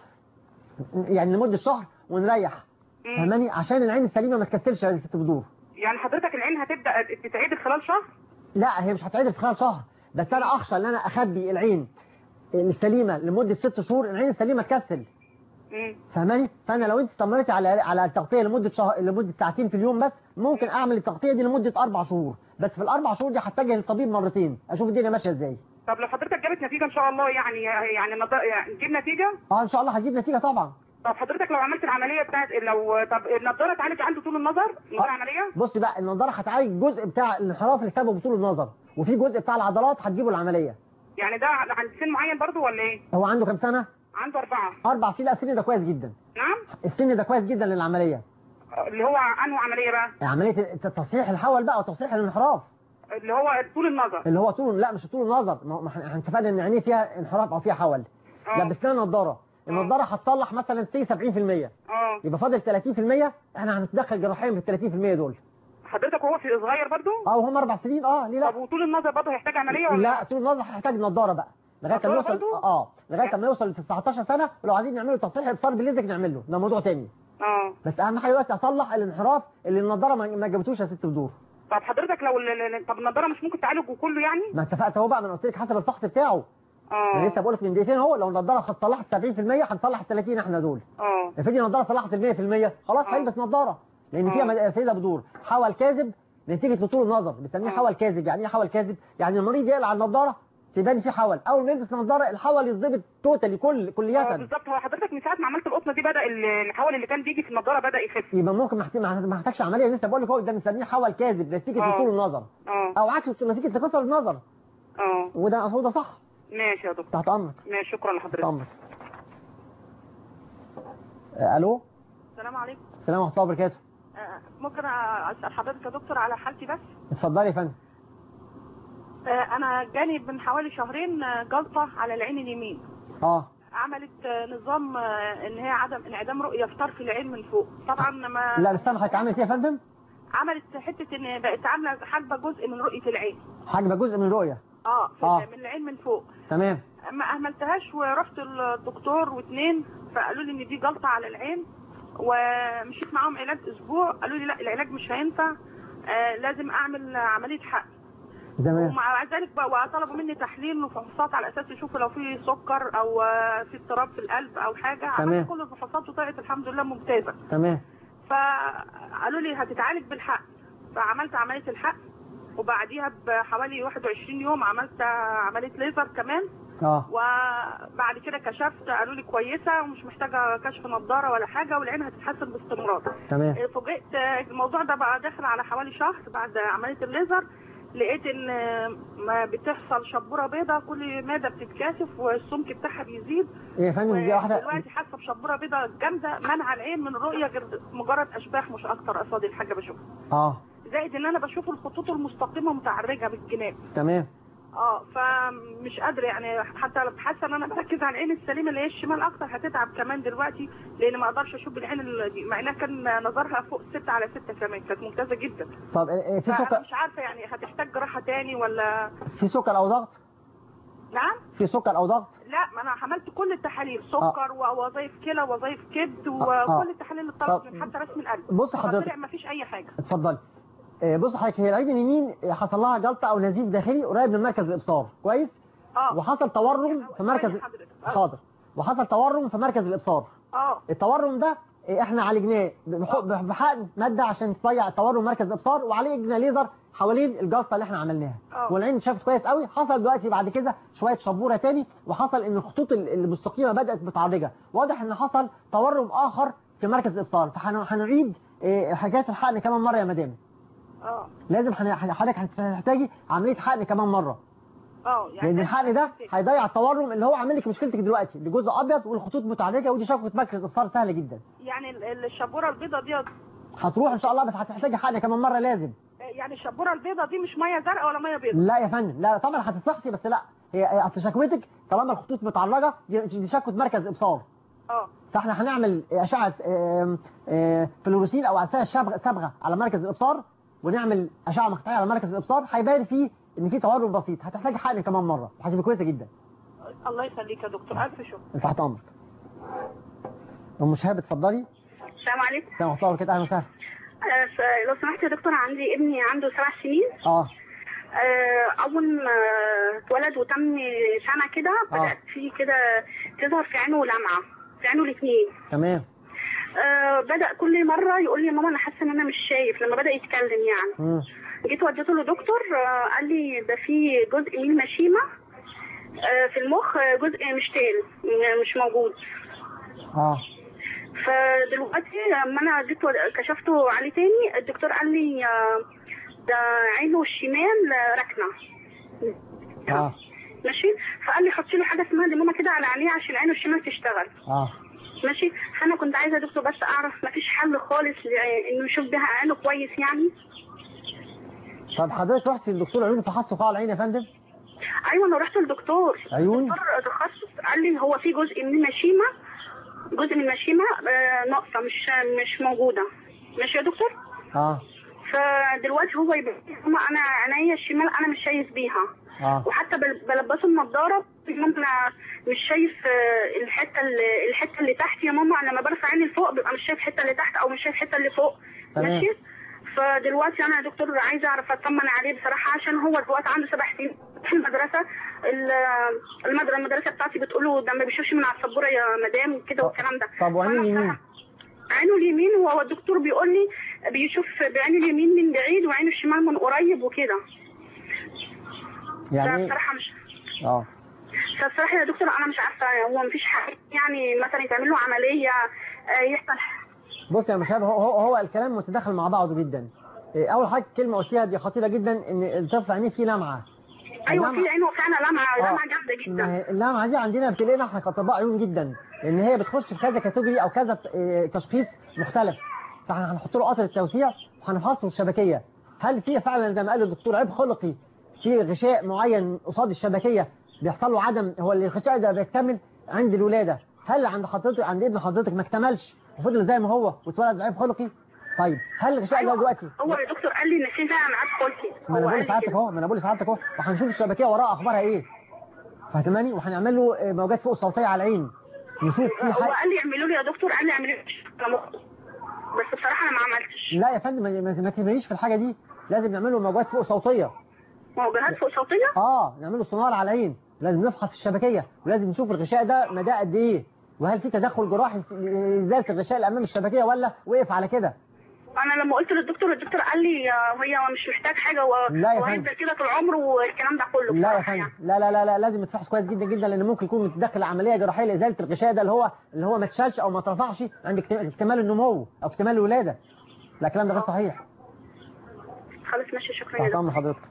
يعني لمده شهر ونريح مم. فاهماني عشان العين السليمه ما تكسلش يا ست بدور يعني حضرتك العين هتبدا تتعدل خلال شهر لا هي مش هتعدل في خلال شهر بس انا اخشى ان انا اخبي العين السليمه لمده ست شهور العين السليمه تكسل مم. فاهماني فانا لو انت استمرتي على على التغطيه لمده شهر لمده ساعتين في اليوم بس ممكن اعمل التغطيه دي لمده اربع شهور بس في الاربع شهور دي هتجه للطبيب مرتين اشوف الدنيا ماشيه ازاي طب لو حضرتك جابت نتيجه ان شاء الله يعني يعني النض- يعني نجيب نتيجه اه ان شاء الله هتجيب نتيجه طبعا طب حضرتك لو عملت العمليه بتاعت لو طب النضاره تعالج عنده طول النظر من غير آه. عمليه بص بقى النضاره هتعالج الجزء بتاع الانحراف اللي سببه طول النظر وفي جزء بتاع العضلات هتجيبه العمليه يعني ده عند سن معين برضو ولا ايه هو عنده كام سنه عنده اربعه اربع سنين لا السن ده كويس جدا نعم السن ده كويس جدا للعمليه اللي هو انه عمليه بقى عمليه تصحيح الحول بقى وتصحيح الانحراف اللي هو طول النظر اللي هو طول لا مش طول النظر ما ما احنا احنا اتفقنا ان عينيه فيها انحراف او فيها حول اه. لبسناها نظاره النضاره هتصلح مثلا سي 70% اه يبقى فاضل 30% احنا هنتدخل جراحيا في ال 30% دول حضرتك وهو في صغير برضو اه وهم اربع سنين اه ليه لا طب وطول النظر برضو هيحتاج عمليه ولا لا طول النظر هيحتاج نضاره بقى لغايه ما نضارة يوصل برضو؟ اه لغايه ما يوصل ل 19 سنه ولو عايزين نعمله تصحيح ابصار بالليزك نعمل له ده موضوع تاني اه بس اهم حاجه دلوقتي اصلح الانحراف اللي النضاره ما ما جابتوش يا ست بدور طب حضرتك لو ال- ال- طب النضاره مش ممكن تعالجه كله يعني ما اتفقت اهو بقى ما انا قلت لك حسب الفحص بتاعه انا اه لسه بقول لك من دقيقتين اهو لو النضاره صلحت 70% هنصلح ال 30 احنا دول اه افرضي النضاره صلحت ال 100% خلاص آه. هيلبس نضاره لان فيها آه. مد- يا سيده بدور حول كاذب نتيجه لطول النظر بنسميه آه. حول كاذب يعني ايه حول كاذب يعني المريض يقلع النضاره تبان فيه حول اول ما يلبس نضاره الحول يتظبط توتالي كل اه كليا بالظبط هو حضرتك من ساعه ما عملت القطنه دي بدا ال- الحول اللي كان بيجي في النضاره بدا يخف يبقى ممكن ما محتاج- ما محتاجش عمليه لسه بقول لك هو ده بنسميه حول كاذب نتيجه آه. لطول النظر اه او عكس نتيجه لكسر النظر اه وده هو ده صح ماشي يا دكتور تحت امرك ماشي شكرا تحت لحضرتك امرك آه، الو السلام عليكم السلام ورحمه الله وبركاته آه، ممكن اسال حضرتك يا دكتور على حالتي بس اتفضلي يا فندم آه، انا جاني من حوالي شهرين آه، جلطه على العين اليمين اه عملت آه، نظام آه، ان هي عدم انعدام رؤيه في طرف العين من فوق طبعا ما لا مش سامع حضرتك عملت ايه يا فندم عملت حته ان بقت عامله حاجبه جزء من رؤيه العين حاجبه جزء من الرؤيه اه, في آه. من العين من فوق تمام ما اهملتهاش ورحت الدكتور واثنين فقالوا لي ان دي جلطه على العين ومشيت معاهم علاج اسبوع قالوا لي لا العلاج مش هينفع آه لازم اعمل عمليه حقن تمام ومع ذلك بقى وطلبوا مني تحليل وفحوصات على اساس يشوفوا لو في سكر او آه، في اضطراب في القلب او حاجه تمام. عملت كل الفحوصات وطلعت الحمد لله ممتازه تمام فقالوا لي هتتعالج بالحقن فعملت عمليه الحقن وبعديها بحوالي 21 يوم عملت عمليه ليزر كمان اه وبعد كده كشفت قالوا لي كويسه ومش محتاجه كشف نظاره ولا حاجه والعين هتتحسن باستمرار تمام فوجئت الموضوع ده بقى داخل على حوالي شهر بعد عمليه الليزر لقيت ان ما بتحصل شبوره بيضاء كل ماده بتتكاثف والسمك بتاعها بيزيد ايه يا فندم دي واحده ودلوقتي حاسه بشبوره بيضاء جامده منع العين من الرؤيه غير مجرد اشباح مش اكتر قصاد الحاجه بشوفها اه زائد ان انا بشوف الخطوط المستقيمه متعرجه بالجناب تمام اه فمش قادره يعني حتى لو حاسه ان انا بركز على العين السليمه اللي هي الشمال اكتر هتتعب كمان دلوقتي لان ما اقدرش اشوف بالعين ال- دي مع انها كان نظرها فوق 6 على 6 كمان كانت ممتازه جدا طب إيه في فانا سكر مش عارفه يعني هتحتاج جراحه تاني ولا في سكر او ضغط نعم في سكر او ضغط لا ما انا عملت كل التحاليل سكر ووظائف كلى ووظائف كبد آه. وكل التحاليل اللي طلبت طب- من حتى رسم القلب بص فما حضرتك. طلع ما فيش اي حاجه اتفضلي إيه بص حضرتك هي العين اليمين حصل لها جلطه او نزيف داخلي قريب من مركز الابصار كويس اه وحصل تورم في مركز حضرتك. آه. حاضر وحصل تورم في مركز الابصار اه التورم ده إيه، احنا عالجناه بح- بحقن ماده عشان تضيع تورم مركز الابصار وعالجنا ليزر حوالين الجلطه اللي احنا عملناها آه. والعين شافت كويس قوي حصل دلوقتي بعد كده شويه شبوره تاني وحصل ان الخطوط ال- المستقيمه بدات متعرجه واضح ان حصل تورم اخر في مركز الابصار فهنعيد حاجات الحقن كمان مره يا مدام اه لازم هن- حضرتك هتحتاجي عمليه حقن كمان مره اه يعني لان الحقن ده هيضيع التورم اللي هو عامل لك مشكلتك دلوقتي لجزء ابيض والخطوط متعرجه ودي شفره مركز ابصار سهله جدا يعني ال- الشبوره البيضاء دي هتروح ان شاء الله بس هتحتاجي حقن كمان مره لازم يعني الشبوره البيضه دي مش ميه زرقاء ولا ميه بيضاء لا يا فندم لا طبعا هتتفحصي بس لا هي هي اصل شكوتك طالما الخطوط متعرجه دي دي شكوى مركز ابصار اه فاحنا هنعمل اشعه آم، آه، فلوروسين او عدسيه صبغه صبغه على مركز الابصار ونعمل اشعه مقطعيه على مركز الابصار هيبان فيه ان في تورم بسيط هتحتاج حقن كمان مره هتبقى كويسه جدا الله يخليك يا دكتور الف شكر انت تحت امرك ام شهاب اتفضلي السلام عليكم السلام عليكم ورحمه الله اهلا وسهلا آه، س- لو سمحت يا دكتور عندي ابني عنده سبع سنين اه آه، أول ما اتولد وتم سنة كده آه. بدأت فيه كده تظهر في عينه لمعة في عينه الاثنين تمام آه، بدأ كل مرة يقول لي يا ماما أنا حاسة إن أنا مش شايف لما بدأ يتكلم يعني مم. جيت وديته لدكتور آه، قال لي ده في جزء من المشيمة آه، في المخ آه، جزء مش تال م- مش موجود اه فدلوقتي لما انا جيت ود- كشفته عليه تاني الدكتور قال لي آه، ده عينه الشمال آه، راكنه اه ماشي فقال لي حطي له حاجه اسمها دمومه كده على عينيه عشان عينه الشمال تشتغل اه ماشي فانا كنت عايزه يا دكتور بس اعرف مفيش حل خالص ل- انه يشوف بيها عينه كويس يعني طب حضرتك رحتي للدكتور عيون فحصته قاع العين يا فندم ايوه انا رحت للدكتور عيون دكتور تخصص قال لي هو في جزء من المشيمه جزء من المشيمه آه، ناقصه مش مش موجوده ماشي يا دكتور اه فدلوقتي هو يبقى هما انا عينيا الشمال انا مش شايف بيها اه وحتى بل- بلبسه النضاره ممكن أنا مش شايف آه، الحته اللي الحته اللي تحت يا ماما أنا لما برفع عيني لفوق ببقى مش شايف الحته اللي تحت او مش شايف الحته اللي فوق تمام. ماشي فدلوقتي انا يا دكتور عايزه اعرف اطمن عليه بصراحه عشان هو دلوقتي عنده سبع سنين في المدرسه ال- المدرسه المدرسه بتاعتي بتقول له ده ما بيشوفش من على السبوره يا مدام كده والكلام ده طب وعينيه فأنا اليمين عينه اليمين وهو الدكتور بيقول لي بيشوف بعينه اليمين من بعيد وعينه الشمال من قريب وكده يعني فبصراحه مش اه فبصراحه يا دكتور انا مش عارفه هو مفيش حاجه يعني مثلا يتعمل له عمليه آه، يحصل بص يا مشاب هو, هو, هو الكلام متداخل مع بعضه جدا إيه، اول حاجه كلمه قلتيها دي خطيره جدا ان الطفل عينيه فيه لمعه ايوه اللمعة- في عينه فعلا لمعه آه. لمعه جامده ما جدا هي اللمعه دي عندنا بتلاقينا احنا كاطباء عيون جدا لان هي بتخش في كذا كاتيجوري او كذا إيه، تشخيص مختلف فاحنا هنحط له قطر التوسيع وهنفحصه الشبكيه هل في فعلا زي ما قال الدكتور عيب خلقي في غشاء معين قصاد الشبكيه بيحصل له عدم هو الغشاء ده بيكتمل عند الولاده هل عند حضرتك عند ابن حضرتك ما اكتملش وفضل زي ما هو واتولد بعيب خلقي طيب هل الغشاء ده دلوقتي هو يا دكتور قال لي ان في فعلا عاد خلقي ما انا هو بقول قال لي لسعادتك كده. اهو ما انا بقول لسعادتك اهو وهنشوف الشبكيه وراها اخبارها ايه فاهماني وهنعمل له آه، موجات فوق صوتيه على العين نشوف في هو حاجه قال لي اعملوا لي يا دكتور قال لي اعملوا لي على مخه بس بصراحه انا ما عملتش لا يا فندم ما- ما ما تهمنيش في الحاجه دي لازم نعمل له موجات فوق صوتيه موجات فوق صوتيه اه نعمل له سونار على العين لازم نفحص الشبكيه ولازم نشوف الغشاء ده مدى قد ايه وهل في تدخل جراحي في ازاله الغشاء اللي امام الشبكيه ولا وقف على كده انا لما قلت للدكتور الدكتور قال لي آه، هي مش محتاج حاجه و- لا يا وهيفضل فندم. كده طول عمره والكلام ده كله لا يا بصراحة فندم لا لا لا لا لازم يتفحص كويس جدا جدا لان ممكن يكون متدخل عمليه جراحيه لازاله الغشاء ده اللي هو اللي هو ما اتشالش او ما اترفعش عند اكت- اكتمال النمو او اكتمال الولاده لا الكلام ده غير صحيح خلاص ماشي شكرا يا تحت دكتور امر حضرتك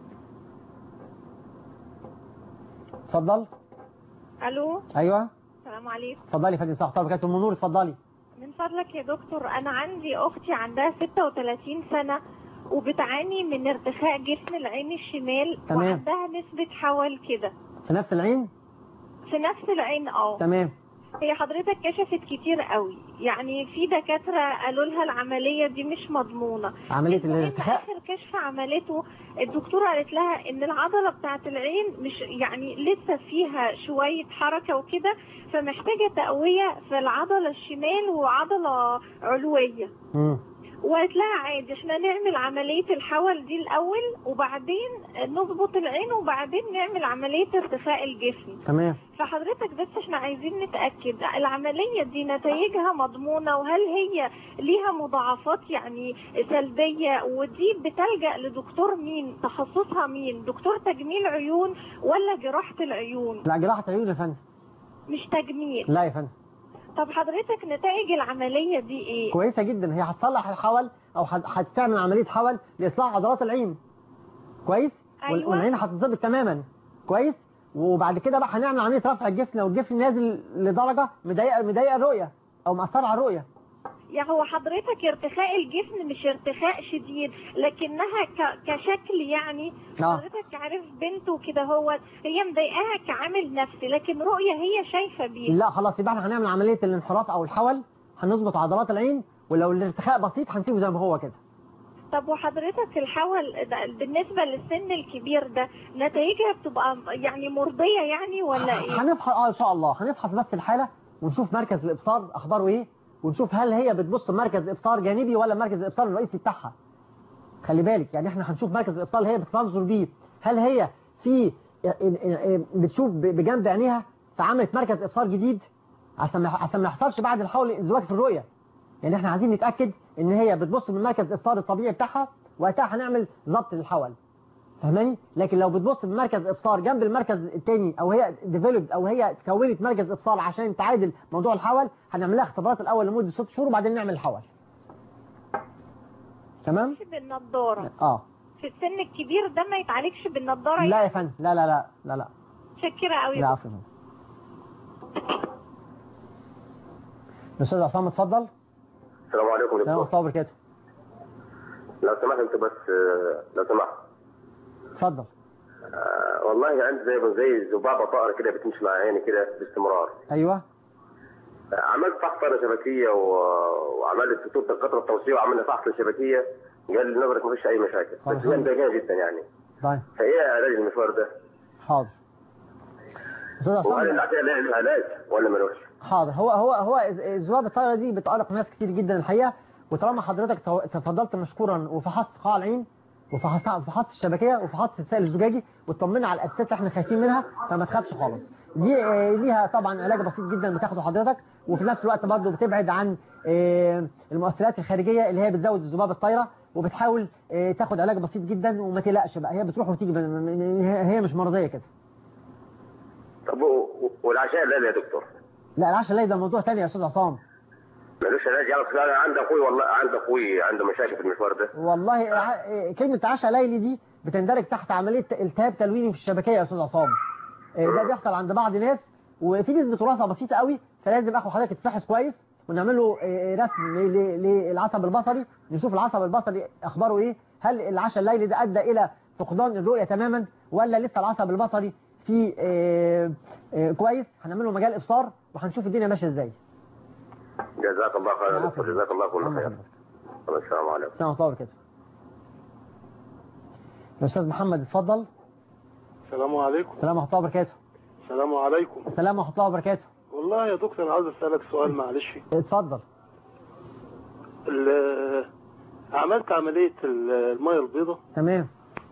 اتفضل الو ايوه السلام عليكم اتفضلي يا فندم صح طب كانت ام نور اتفضلي من فضلك يا دكتور انا عندي اختي عندها 36 سنة وبتعاني من ارتخاء جسم العين الشمال تمام. وعندها نسبة حول كده في نفس العين في نفس العين اه تمام هي حضرتك كشفت كتير قوي يعني في دكاترة قالوا لها العملية دي مش مضمونة عمليه المهم الارتخاء اخر كشف عملته الدكتورة قالت لها ان العضلة بتاعت العين مش يعني لسه فيها شوية حركة وكده فمحتاجة تقوية في العضلة الشمال وعضلة علوية مم. وقالت لها عادي احنا نعمل عملية الحول دي الأول وبعدين نظبط العين وبعدين نعمل عملية ارتخاء الجسم تمام فحضرتك بس احنا عايزين نتأكد العملية دي نتائجها مضمونة وهل هي ليها مضاعفات يعني سلبية ودي بتلجأ لدكتور مين تخصصها مين دكتور تجميل عيون ولا جراحة العيون لا جراحه عيون يا فندم مش تجميل لا يا فندم طب حضرتك نتائج العملية دي ايه كويسه جدا هي هتصلح الحول او هت- هتعمل عمليه حول لاصلاح عضلات العين كويس وال- أيوة. والعين هتتظبط تماما كويس وبعد كده بقى هنعمل عمليه رفع الجفن لو الجفن نازل لدرجه مضايقه مضايقه الرؤيه او مأثره على الرؤيه يعني هو حضرتك ارتخاء الجفن مش ارتخاء شديد لكنها ك- كشكل يعني آه. حضرتك عارف بنته كده هو هي مضايقاها كعامل نفسي لكن رؤية هي شايفة بيه لا خلاص يبقى احنا هنعمل عملية الانحراف او الحول هنظبط عضلات العين ولو الارتخاء بسيط هنسيبه زي ما هو كده طب وحضرتك الحول ده بالنسبة للسن الكبير ده نتائجها بتبقى يعني مرضية يعني ولا ايه؟ هنفحص اه ان شاء الله هنفحص بس الحالة ونشوف مركز الابصار اخباره ايه ونشوف هل هي بتبص مركز ابصار جانبي ولا مركز الابصار الرئيسي بتاعها خلي بالك يعني احنا هنشوف مركز الابصار اللي هي بتنظر بيه هل هي في بتشوف بجنب عينيها فعملت مركز ابصار جديد عشان ما عشان ما يحصلش بعد الحول ازدواج في الرؤيه يعني احنا عايزين نتاكد ان هي بتبص من مركز الابصار الطبيعي بتاعها وقتها هنعمل ضبط للحول فاهماني لكن لو بتبص من مركز ابصار جنب المركز الثاني او هي ديفلوبد او هي كونت مركز ابصار عشان تعادل موضوع الحول هنعمل لها اختبارات الاول لمده ست شهور وبعدين نعمل الحول تمام بالنضارة اه في السن الكبير ده ما يتعالجش بالنضارة لا يا فندم لا لا لا لا لا شكرا قوي لا عفوا الاستاذ عصام اتفضل السلام عليكم السلام دكتور ورحمه الله وبركاته لو سمحت انت بس آه، لو سمحت اتفضل آه، والله عندي زي زي ذبابه طائره كده بتمشي مع عيني كده باستمرار ايوه آه، عملت فحص طائره شبكيه و- وعملت دكتور القطره التوصيه وعملنا فحص الشبكيه قال لي نظرك ما فيش اي مشاكل طب بس هي مضايقاني جدا يعني طيب فايه علاج المشوار ده؟ حاضر استاذ وهل عصام العلاج له علاج ولا ملوش؟ حاضر هو هو هو الذباب الطائره دي بتقلق ناس كتير جدا الحقيقه وطالما حضرتك تو- تفضلت مشكورا وفحصت قاع العين وفحصت فحصت الشبكيه وفحصت السائل الزجاجي واطمنا على الاساسات اللي احنا خايفين منها فما تخافش خالص دي آه، ليها طبعا علاج بسيط جدا بتاخده حضرتك وفي نفس الوقت برضه بتبعد عن آه، المؤثرات الخارجيه اللي هي بتزود الذباب الطايره وبتحاول آه، تاخد علاج بسيط جدا وما تقلقش بقى هي بتروح وتيجي ب- هي هي مش مرضيه كده طب و- و- والعشاء الليل يا دكتور لا العشاء الليل ده موضوع تاني يا استاذ عصام ملوش علاج يعني أصل انا عندي اخوي والله عندي اخوي عنده مشاكل في المشوار ده والله ع- كلمة عشاء ليلي دي بتندرج تحت عملية التهاب تلويني في الشبكية يا أستاذ عصام إيه ده بيحصل عند بعض ناس وفي نسبة وراثة بسيطة قوي فلازم أخو حضرتك يتفحص كويس ونعمل له إيه، رسم ل- ل- للعصب البصري نشوف العصب البصري أخباره إيه هل العشاء الليلي ده أدى إلى فقدان الرؤية تماما ولا لسه العصب البصري فيه إيه، إيه، كويس هنعمل له مجال إبصار وهنشوف الدنيا ماشية إزاي جزاك الله خير يا دكتور جزاك الله كل خير السلام عليكم السلام عليكم وبركاته الأستاذ محمد اتفضل السلام عليكم السلام ورحمة الله وبركاته السلام عليكم السلام ورحمة الله وبركاته والله يا دكتور انا عاوز اسالك سؤال معلش اتفضل ال- عملت عمليه ال- الميه البيضاء تمام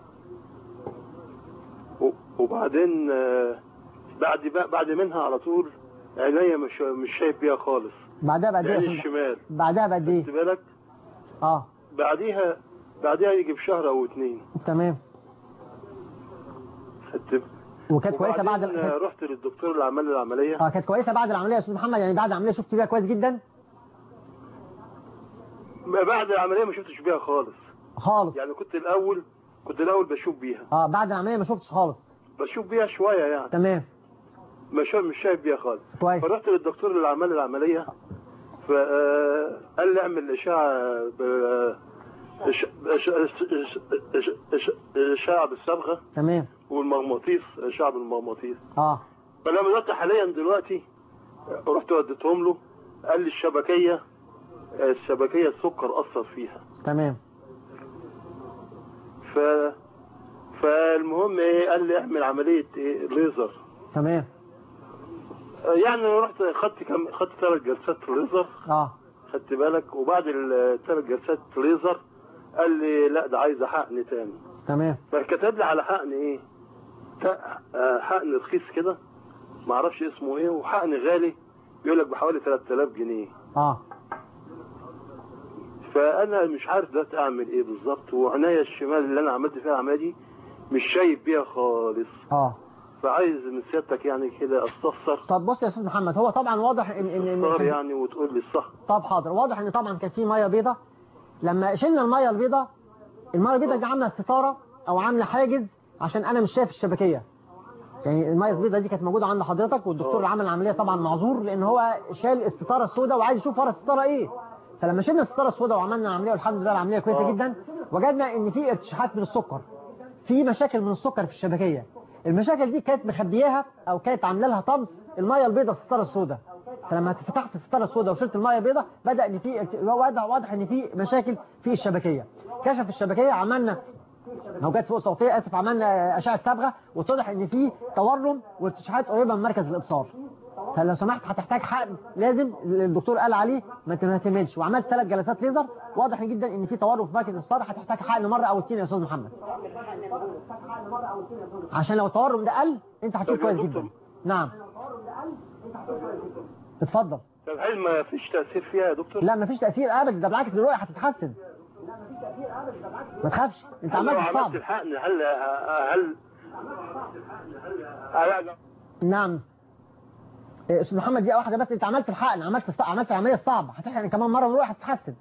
و- وبعدين آه، بعد بعد منها على طول عينيا مش مش شايف بيها خالص بعدها بقد ايه يا العين أستاذ؟ الشمال بعدها بقد ايه خدت بالك اه بعديها بعديها يجي بشهر او اتنين تمام خدت وكانت كويسه بعد وبعدين، آه، كانت- رحت للدكتور اللي عمل لي العمليه اه كانت كويسه بعد العمليه يا استاذ محمد يعني بعد العمليه شفت بيها كويس جدا ما بعد العمليه ما شفتش بيها خالص خالص يعني كنت الاول كنت الاول بشوف بيها اه بعد العمليه ما شفتش خالص بشوف بيها شويه يعني تمام مش مش شايف بيها خالص كويس فرحت للدكتور اللي عمل لي العمليه فقال لي اعمل اشعه ب إش- إش- إش- إش- إش- إش- اشعه بالصبغه تمام والمغناطيس اشعه بالمغناطيس اه فلما دلوقتي حاليا دلوقتي رحت وديتهم له قال لي الشبكيه الشبكيه السكر اثر فيها تمام ف فالمهم ايه قال لي اعمل عمليه ايه ليزر تمام يعني أنا رحت خدت كم خدت ثلاث جلسات ليزر اه خدت بالك وبعد الثلاث جلسات ليزر قال لي لا ده عايز حقن تاني تمام فكتب لي على حقن ايه تا- آه، حقن رخيص كده ما اعرفش اسمه ايه وحقن غالي بيقول لك بحوالي 3000 جنيه اه فانا مش عارف دلوقتي اعمل ايه بالظبط وعناية الشمال اللي انا عملت فيها العمليه دي مش شايف بيها خالص اه فعايز من سيادتك يعني كده استفسر طب بص يا استاذ محمد هو طبعا واضح ان ان, إن استفسار كان- يعني وتقول لي الصح طب حاضر واضح ان طبعا كان في ميه بيضاء لما شلنا الميه البيضاء الميه البيضاء دي عامله ستاره او عامله حاجز عشان انا مش شايف الشبكيه يعني الميه البيضاء دي كانت موجوده عند حضرتك والدكتور اللي عمل العمليه طبعا معذور لان هو شال الستاره السوداء وعايز يشوف ورا الستاره ايه فلما شلنا الستاره السوداء وعملنا العمليه والحمد لله العمليه كويسه آه. جدا وجدنا ان في ارتشاحات من السكر في مشاكل من السكر في الشبكيه المشاكل دي كانت مخبياها او كانت عامله لها طمس الميه البيضاء في الستاره السوداء فلما فتحت الستاره السوداء وشلت الميه البيضاء بدا ان في ارت- واضح واضح ان في مشاكل في الشبكيه كشف الشبكيه عملنا موجات فوق صوتيه اسف عملنا اشعه صبغه واتضح ان في تورم وارتشاحات قريبه من مركز الابصار فلو سمحت هتحتاج حقن لازم الدكتور قال عليه ما ت- ما تهملش وعملت ثلاث جلسات ليزر واضح جدا ان في تورم في مركز الابصار هتحتاج حقن مره او اتنين يا استاذ محمد عشان لو التورم ده قل انت هتشوف طب يا كويس دكتور. جدا نعم اتفضل طب هل ما فيش تأثير فيها يا دكتور؟ لا مفيش تاثير ابدا ده بالعكس الرؤيه هتتحسن ما تخافش انت هل لو عملت عملت الصعب الحقن هل هل هل نعم إيه، استاذ محمد دقيقه واحده بس انت عملت الحقن عملت الص... عملت العمليه الصعبه هتحقن كمان مره والروح هتتحسن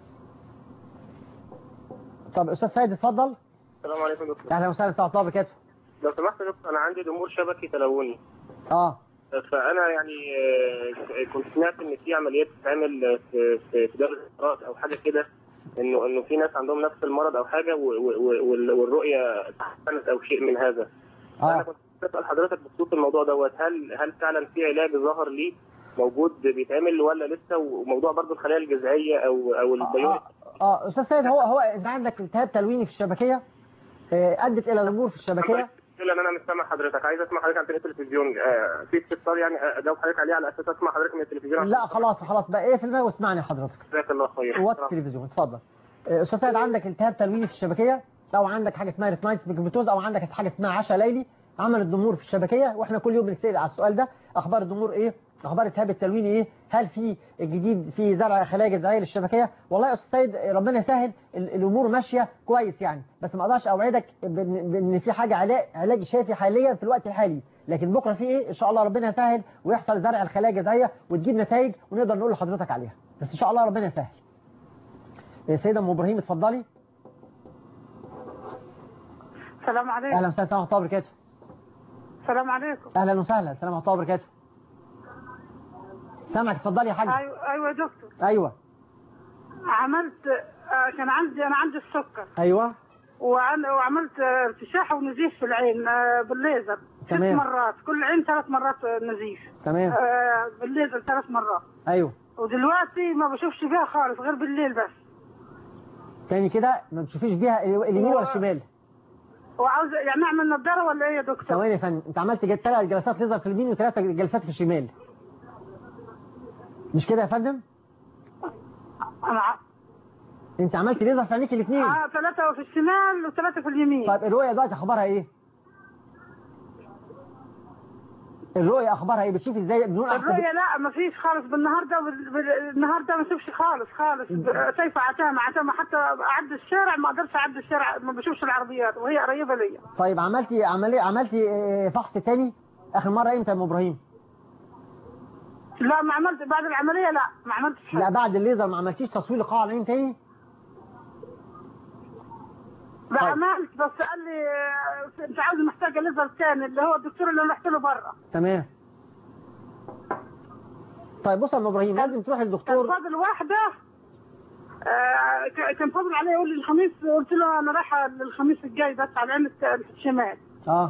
طب استاذ سيد اتفضل السلام عليكم يا دكتور اهلا وسهلا ورحمه الله وبركاته لو سمحت يا دكتور انا عندي ضمور شبكي تلوني اه فانا يعني آه، كنت سمعت ان في عمليات بتتعمل في في في دار الاستشارات او حاجه كده انه انه في ناس عندهم نفس المرض او حاجه و- و- وال- والرؤيه تحسنت او شيء من هذا انا اه كنت بسال حضرتك بخصوص الموضوع دوت هل هل فعلا في علاج ظهر ليه موجود بيتعمل ولا لسه وموضوع برضو الخلايا الجذعيه او او البيونيك اه, آه. استاذ سيد هو هو انت عندك التهاب تلويني في الشبكيه آه، ادت الى ضمور في الشبكيه لا انا مش سامع حضرتك عايز اسمع حضرتك عن طريق التلفزيون آه، في استفسار يعني اجاوب حضرتك عليه على اساس اسمع حضرتك من التلفزيون لا خلاص خلاص بقى ايه في الماء واسمعني حضرتك جزاك الله خير وات التلفزيون اتفضل آه، استاذ سيد عندك التهاب تلويني في الشبكيه او عندك حاجه اسمها ريتنايتس بيجمنتوز او عندك حاجه اسمها عشاء ليلي عملت ضمور في الشبكيه واحنا كل يوم بنسال على السؤال ده اخبار الضمور ايه اخبار التهاب التلويني ايه هل في جديد في زرع خلايا جذعيه للشبكيه والله يا استاذ سيد ربنا يسهل ال- الامور ماشيه كويس يعني بس ما اقدرش اوعدك بان بإن في حاجه علاج علاج شافي حاليا في الوقت الحالي لكن بكره في ايه ان شاء الله ربنا يسهل ويحصل زرع الخلايا الجذعيه وتجيب نتائج ونقدر نقول لحضرتك عليها بس ان شاء الله ربنا يسهل يا سيدة ام ابراهيم اتفضلي السلام عليكم اهلا وسهلا ورحمه الله وبركاته السلام عليكم اهلا وسهلا السلام ورحمه الله وبركاته سامعك اتفضلي يا حاج ايوه ايوه يا دكتور ايوه عملت آه، كان عندي انا عندي السكر ايوه وعن- وعملت آه، ارتشاح ونزيف في العين آه، بالليزر ست تمام. مرات كل عين ثلاث مرات آه، نزيف تمام آه، بالليزر ثلاث مرات ايوه ودلوقتي ما بشوفش بيها خالص غير بالليل بس تاني كده ما بتشوفيش بيها اليمين ولا الشمال وعاوز يعني اعمل نظاره ولا ايه يا دكتور؟ ثواني يا فندم انت عملت جت ثلاث جلسات ليزر في اليمين وثلاث جلسات في الشمال مش كده يا فندم انا ع- انت عملت ليزر في عينيك الاثنين آه، ثلاثه في الشمال وثلاثه في اليمين طيب الرؤيه دلوقتي اخبارها ايه الرؤيه اخبارها ايه بتشوفي ازاي بدون أحسن الرؤية لا ما فيش خالص بالنهارده بال... بال... النهارده ما اشوفش خالص خالص ب- شايفه عتامه عتامه حتى اعدي الشارع ما اقدرش اعدي الشارع ما بشوفش العربيات وهي قريبه ليا طيب عملتي عمليه عملتي آه، فحص تاني اخر مره امتى يا ام ابراهيم لا ما عملت بعد العمليه لا ما عملتش لا بعد الليزر ما عملتيش تصوير لقاع العين تاني لا طيب. عملت بس قال لي آه، انت عاوز محتاجه ليزر تاني اللي هو الدكتور اللي رحت له بره تمام طيب بص يا ام ابراهيم لازم تروح كان للدكتور فاضل واحده آه، ك- كان فاضل عليه يقول لي الخميس قلت له انا رايحه الخميس الجاي بس على العين الت- الشمال اه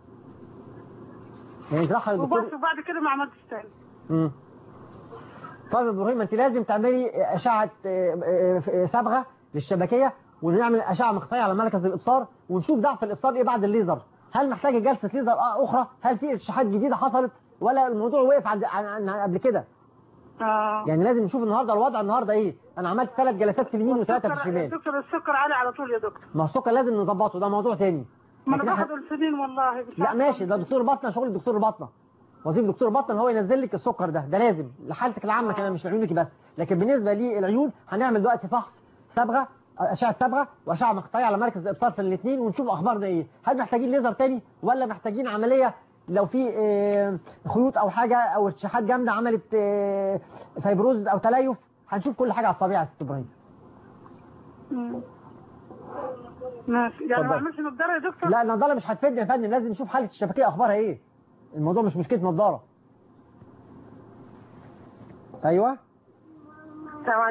يعني تروح للدكتور وبس وبعد كده ما عملتش تاني امم طيب يا ابراهيم انت لازم تعملي اشعه آه، آه، آه، صبغه للشبكيه ونعمل اشعه مقطعيه على مركز الابصار ونشوف ضعف الابصار ايه بعد الليزر هل محتاجه جلسه ليزر آه اخرى هل في ارتشاحات جديده حصلت ولا الموضوع وقف عند عن عن عن قبل كده اه يعني لازم نشوف النهارده الوضع النهارده ايه انا عملت ثلاث جلسات في اليمين وثلاثه في الشمال دكتور السكر عالي على طول يا دكتور ما هو السكر لازم نظبطه ده موضوع تاني ما لكن انا إحنا- باخد الانسولين والله مش لا عارفة. ماشي ده دكتور بطنه شغل دكتور البطنه وظيفه دكتور البطنه ان هو ينزل لك السكر ده ده لازم لحالتك العامه كمان مش لعيونك بس لكن بالنسبه للعيون هنعمل دلوقتي فحص صبغه اشعه صبغه واشعه مقطعيه على مركز الابصار في الاثنين ونشوف اخبارنا ايه هل محتاجين ليزر تاني ولا محتاجين عمليه لو في آه، خيوط او حاجه او ارتشاحات جامده عملت آه، فيبروز او تليف هنشوف كل حاجه على الطبيعه يا ست ابراهيم مم. ماشي يعني ما اتفضل. اعملش نضاره يا دكتور لا النضاره مش هتفيدنا يا فندم لازم نشوف حاله الشبكيه اخبارها ايه الموضوع مش مشكله نضاره ايوه السلام عليكم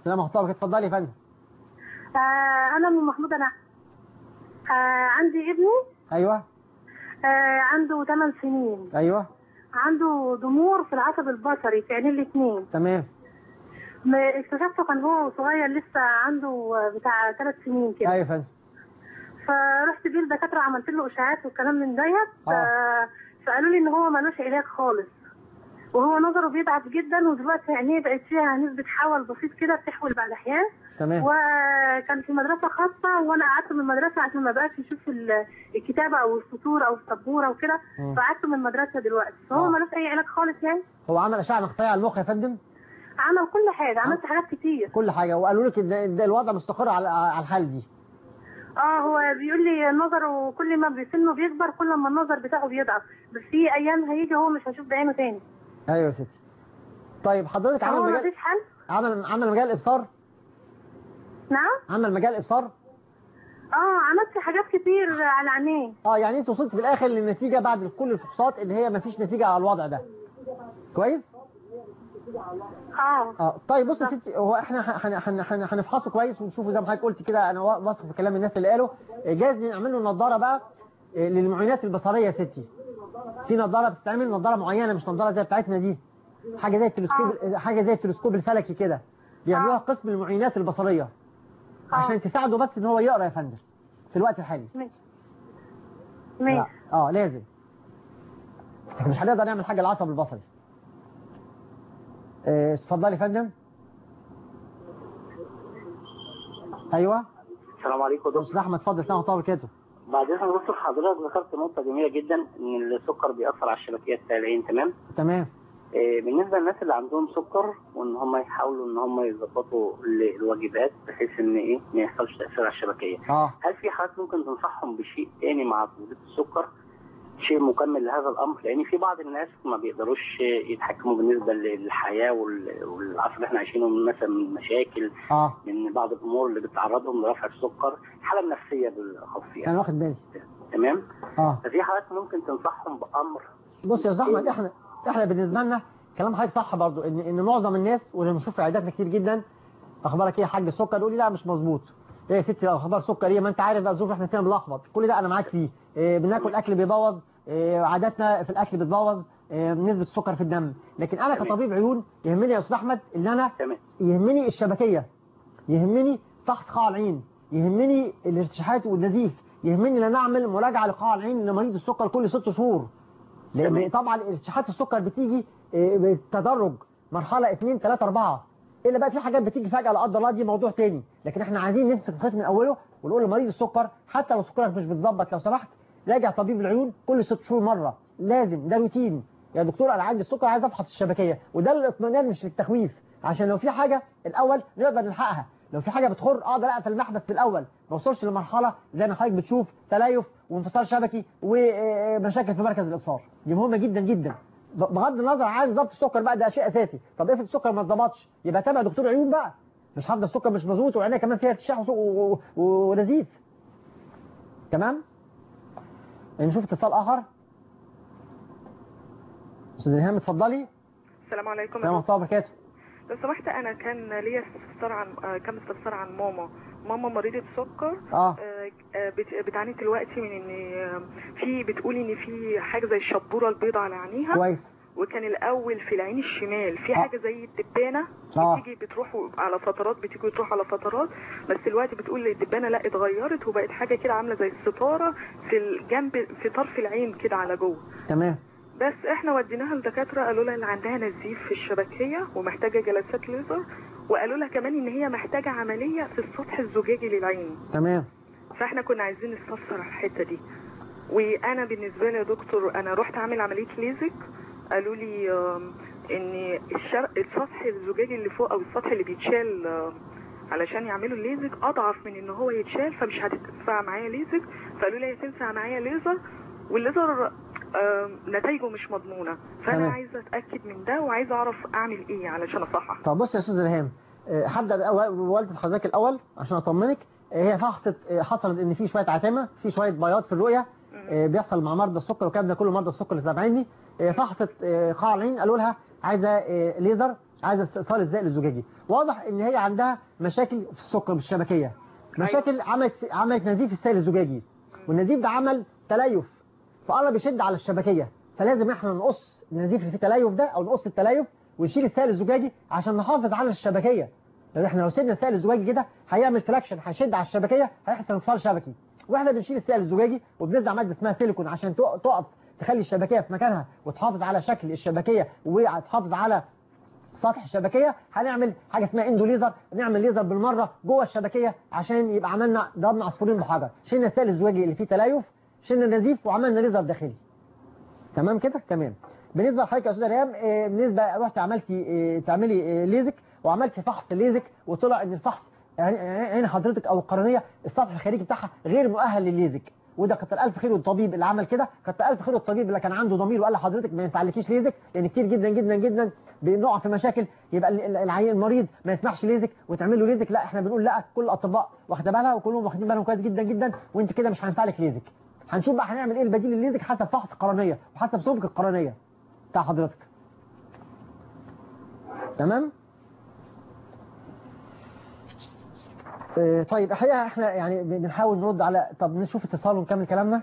السلام ورحمه الله وبركاته اتفضلي يا فندم آه انا ام محمود انا آه عندي ابني ايوه آه عنده 8 سنين ايوه عنده ضمور في العصب البصري في عينين الاثنين تمام اكتشفته كان هو صغير لسه عنده آه، بتاع 3 سنين كده ايوه يا فندم فرحت بيه الدكاتره عملت له اشاعات والكلام من ديت آه. آه، فقالوا لي ان هو ملوش علاج خالص وهو نظره بيضعف جدا ودلوقتي عينيه بقت فيها نسبه حول بسيط كده بتحول بعد احيان تمام وكان في مدرسة خاصة وأنا قعدت من المدرسة عشان ما بقاش يشوف ال- الكتابة أو السطور أو السبورة وكده مم. فقعدت من المدرسة دلوقتي فهو آه. ملوش أي علاج خالص يعني هو عمل اشعه مقطعيه على المخ يا فندم عمل كل حاجة عملت حاجات كتير كل حاجه وقالوا لك ان إن الوضع مستقر على على الحال دي اه هو بيقول لي نظره كل ما سنه بيكبر كل ما النظر بتاعه بيضعف بس في أيام هيجي هو مش هيشوف بعينه تاني ايوه يا ستي طيب حضرتك عمل هو مجال مفيش حل عمل عمل مجال ابصار نعم عمل مجال ابصار اه عملت حاجات كتير على عينيه اه يعني انت وصلت في الاخر للنتيجه بعد كل الفحوصات ان هي مفيش نتيجه على الوضع ده كويس اه اه طيب بص يا ستي هو احنا هن- هن- هن- هنفحصه كويس ونشوفه زي ما حضرتك قلت كده انا واثق في كلام الناس اللي قالوا آه، جايز نعمل له نظاره بقى آه، للمعينات البصريه يا ستي في نظاره بتتعمل نظاره معينه مش نظاره زي بتاعتنا دي حاجه زي التلسكوب حاجه زي التلسكوب الفلكي كده بيعملوها قسم المعينات البصريه عشان تساعده بس ان هو يقرا يا فندم في الوقت الحالي ماشي لا. ماشي اه لازم لكن مش هنقدر نعمل حاجه العصب البصري آه، اتفضلي يا فندم ايوه السلام عليكم يا دكتور استاذ احمد اتفضل السلام عليكم وبركاته بعد اذن دكتور حضرتك ذكرت نقطه جميله جدا ان السكر بيأثر على الشبكيات بتاع العين تمام تمام آه، بالنسبه للناس اللي عندهم سكر وان هم يحاولوا ان هم يظبطوا ال- الوجبات بحيث ان ايه ما يحصلش تاثير على الشبكيه اه هل في حضرتك ممكن تنصحهم بشيء تاني مع تظبيط السكر شيء مكمل لهذا الامر لان في بعض الناس ما بيقدروش يتحكموا بالنسبه للحياه وال- والعصر اللي احنا عايشينه من مثلا من مشاكل اه من بعض الامور اللي بتعرضهم لرفع السكر الحاله النفسيه بالاخص انا يعني واخد بالي تمام اه ففي حضرتك ممكن تنصحهم بامر بص يا استاذ احمد احنا احنا بالنسبه لنا كلام حضرتك صح برضو ان ان معظم الناس واللي بنشوف في عياداتنا كتير جدا اخبارك ايه يا حاج السكر يقول لي لا مش مظبوط ايه يا ستي اخبار سكر ايه ما انت عارف بقى الظروف احنا فينا بنلخبط كل ده انا معاك فيه إيه بناكل اكل بيبوظ إيه عاداتنا في الاكل بتبوظ إيه نسبه السكر في الدم لكن انا كطبيب عيون يهمني يا استاذ احمد ان انا تمام يهمني الشبكيه يهمني فحص قاع العين يهمني الارتشاحات والنزيف يهمني ان انا اعمل مراجعه لقاع العين لمريض السكر كل ست شهور لان طبعا ارتشاحات السكر بتيجي آه، بالتدرج مرحله 2 3 4 الا بقى في حاجات بتيجي فجاه لا قدر الله دي موضوع تاني لكن احنا عايزين نمسك الخيط من اوله ونقول لمريض السكر حتى لو سكرك مش بتظبط لو سمحت راجع طبيب العيون كل ست شهور مره لازم ده روتين يا دكتور انا عندي السكر عايز افحص الشبكيه وده الاطمئنان مش للتخويف عشان لو في حاجه الاول نقدر نلحقها لو في حاجه بتخر اقدر اقفل المحبس في الاول ما اوصلش لمرحله زي ما حضرتك بتشوف تليف وانفصال شبكي ومشاكل في مركز الابصار دي مهمه جدا جدا ب- بغض النظر عن ضبط السكر بقى ده شيء اساسي طب افرض السكر ما اتظبطش يبقى تابع دكتور عيون بقى مش هفضل السكر مش مظبوط وعينيا كمان فيها ارتشاح وسو- و- و- ونزيف تمام نشوف اتصال اخر استاذ الهام اتفضلي السلام عليكم السلام ورحمه الله وبركاته لو سمحت انا كان ليا استفسار عن آه، كان استفسار عن ماما ماما مريضة سكر اه آه، آه، بت- بتعاني دلوقتي من ان آه، في بتقول ان في حاجه زي الشبوره البيضاء على عينيها كويس وكان الاول في العين الشمال في آه. حاجه زي الدبانه آه. بتيجي بتروح على فترات بتيجي وتروح على فترات بس دلوقتي بتقول الدبانه لا اتغيرت وبقت حاجه كده عامله زي الستاره في الجنب في طرف العين كده على جوه تمام بس احنا وديناها لدكاتره قالوا لها ان عندها نزيف في الشبكيه ومحتاجه جلسات ليزر وقالوا لها كمان ان هي محتاجه عمليه في السطح الزجاجي للعين تمام فاحنا كنا عايزين نستفسر على الحته دي وانا بالنسبه لي يا دكتور انا رحت اعمل عمليه ليزك قالوا لي آم، ان الشر... السطح الزجاجي اللي فوق او السطح اللي بيتشال آم، علشان يعملوا الليزك اضعف من ان هو يتشال فمش هتنفع معايا ليزك فقالوا لي هتنفع معايا ليزر والليزر آم، نتائجه مش مضمونه فانا تمام. عايزه اتاكد من ده وعايزه اعرف اعمل ايه علشان اصحح طب بص يا استاذ الهام آه، هبدا بأول- بوالده حضرتك الاول عشان اطمنك آه، هي فحصت آه، حصلت ان في شويه عتامه في شويه بياض في الرؤيه آه، بيحصل مع مرضى السكر والكلام ده كله مرضى السكر اللي سامعيني آه، فحصت آه، قاع العين قالوا لها عايزه آه، ليزر عايزه استئصال الزائل الزجاجي واضح ان هي عندها مشاكل في السكر بالشبكيه مشاكل عملت عملت نزيف السائل الزجاجي والنزيف ده عمل تليف فقرب يشد على الشبكيه فلازم احنا نقص النزيف اللي فيه تليف ده او نقص التليف ونشيل السائل الزجاجي عشان نحافظ على الشبكيه لان احنا لو سيبنا السائل الزجاجي كده هيعمل فراكشن هيشد على الشبكيه هيحصل انفصال شبكي واحنا بنشيل السائل الزجاجي وبنزرع ماده اسمها سيليكون عشان تق- تقف تخلي الشبكيه في مكانها وتحافظ على شكل الشبكيه وتحافظ على سطح الشبكيه هنعمل حاجه اسمها اندو ليزر نعمل ليزر بالمره جوه الشبكيه عشان يبقى عملنا ضربنا عصفورين بحجر شلنا السائل الزجاجي اللي فيه تليف شلنا النزيف وعملنا ليزر داخلي تمام كده تمام بالنسبه لحضرتك يا استاذه ريام آه، بالنسبه رحت عملتي آه، تعملي آه، ليزك وعملتي فحص ليزك وطلع ان الفحص يعني عين حضرتك او القرنيه السطح الخارجي بتاعها غير مؤهل للليزك وده كتر الف خير الطبيب اللي عمل كده كتر الف خير الطبيب اللي كان عنده ضمير وقال لحضرتك ما ينفعلكيش ليزك لان كتير جدا جدا جدا بنقع في مشاكل يبقى ال- ال- العيان المريض ما يسمحش ليزك وتعمل له ليزك لا احنا بنقول لا كل الاطباء واخده بالها وكلهم واخدين بالهم كويس جدا جدا وانت كده مش هينفع لك ليزك هنشوف بقى هنعمل ايه البديل للليزك حسب فحص القرنيه وحسب سمك القرنيه بتاع حضرتك تمام آه، طيب الحقيقه احنا يعني بنحاول نرد على طب نشوف اتصال ونكمل كلامنا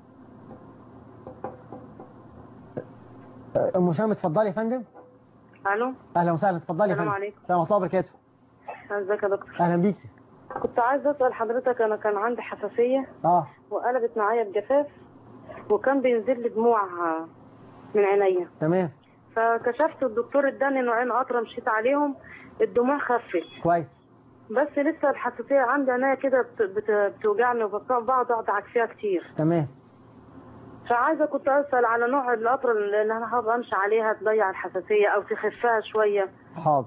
آه، ام هشام اتفضلي يا فندم الو اهلا وسهلا اتفضلي يا السلام فندم عليكم. السلام ورحمه الله وبركاته ازيك يا دكتور اهلا بيكي كنت عايزه اسال حضرتك انا كان عندي حساسيه اه وقلبت معايا بجفاف وكان بينزل لي دموع آه، من عينيا تمام فكشفت الدكتور اداني نوعين قطره مشيت عليهم الدموع خفت كويس بس لسه الحساسيه عندي عينيا كده بت- بت- بتوجعني وبقعد اقطع فيها كتير تمام فعايزه كنت اسال على نوع القطره اللي انا هبقى امشي عليها تضيع الحساسيه او تخفها شويه حاضر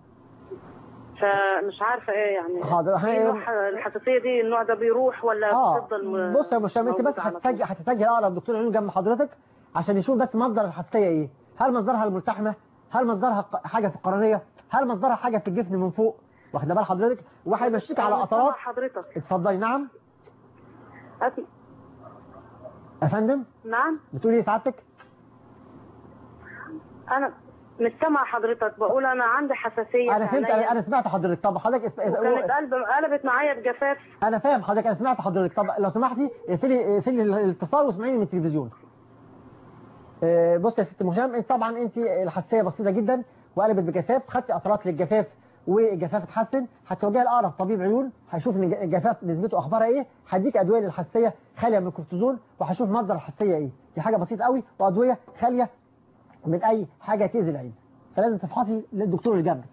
فمش عارفه ايه يعني حاضر. احنا إيه إيه؟ نوع الحساسيه دي النوع ده بيروح ولا اه بتفضل م- بص يا ابو هشام انت بس موجودة على طول؟ هتتجه هتتجه اقرب دكتور عيون جنب حضرتك عشان يشوف بس مصدر الحساسيه ايه هل مصدرها الملتحمه هل مصدرها ق- حاجه في القرنيه هل مصدرها حاجه في الجفن من فوق واخده بال حضرتك وهيمشيك على أنا قطرات سامعة حضرتك اتفضلي نعم أت- يا فندم نعم بتقولي ايه سعادتك انا مش سامعه حضرتك بقول انا عندي حساسيه انا في فهمت عينيا. انا, أنا سمعت حضرتك طب حضرتك اس... وكانت قلب قلبت معايا بجفاف انا فاهم حضرتك انا سمعت حضرتك طب لو سمحتي اقفلي اقفلي الاتصال واسمعيني من التلفزيون آه، بص يا ست هشام انت طبعا انت الحساسيه بسيطه جدا وقلبت بجفاف خدتي قطرات للجفاف والجفاف اتحسن هتوجهي لاقرب طبيب عيون هيشوف ان الج- الجفاف نسبته اخبارها ايه هديك ادويه للحساسيه خاليه من الكورتيزون وهشوف مصدر الحساسيه ايه دي حاجه بسيطه قوي وادويه خاليه من اي حاجه تاذي العين فلازم تفحصي للدكتور اللي جنبك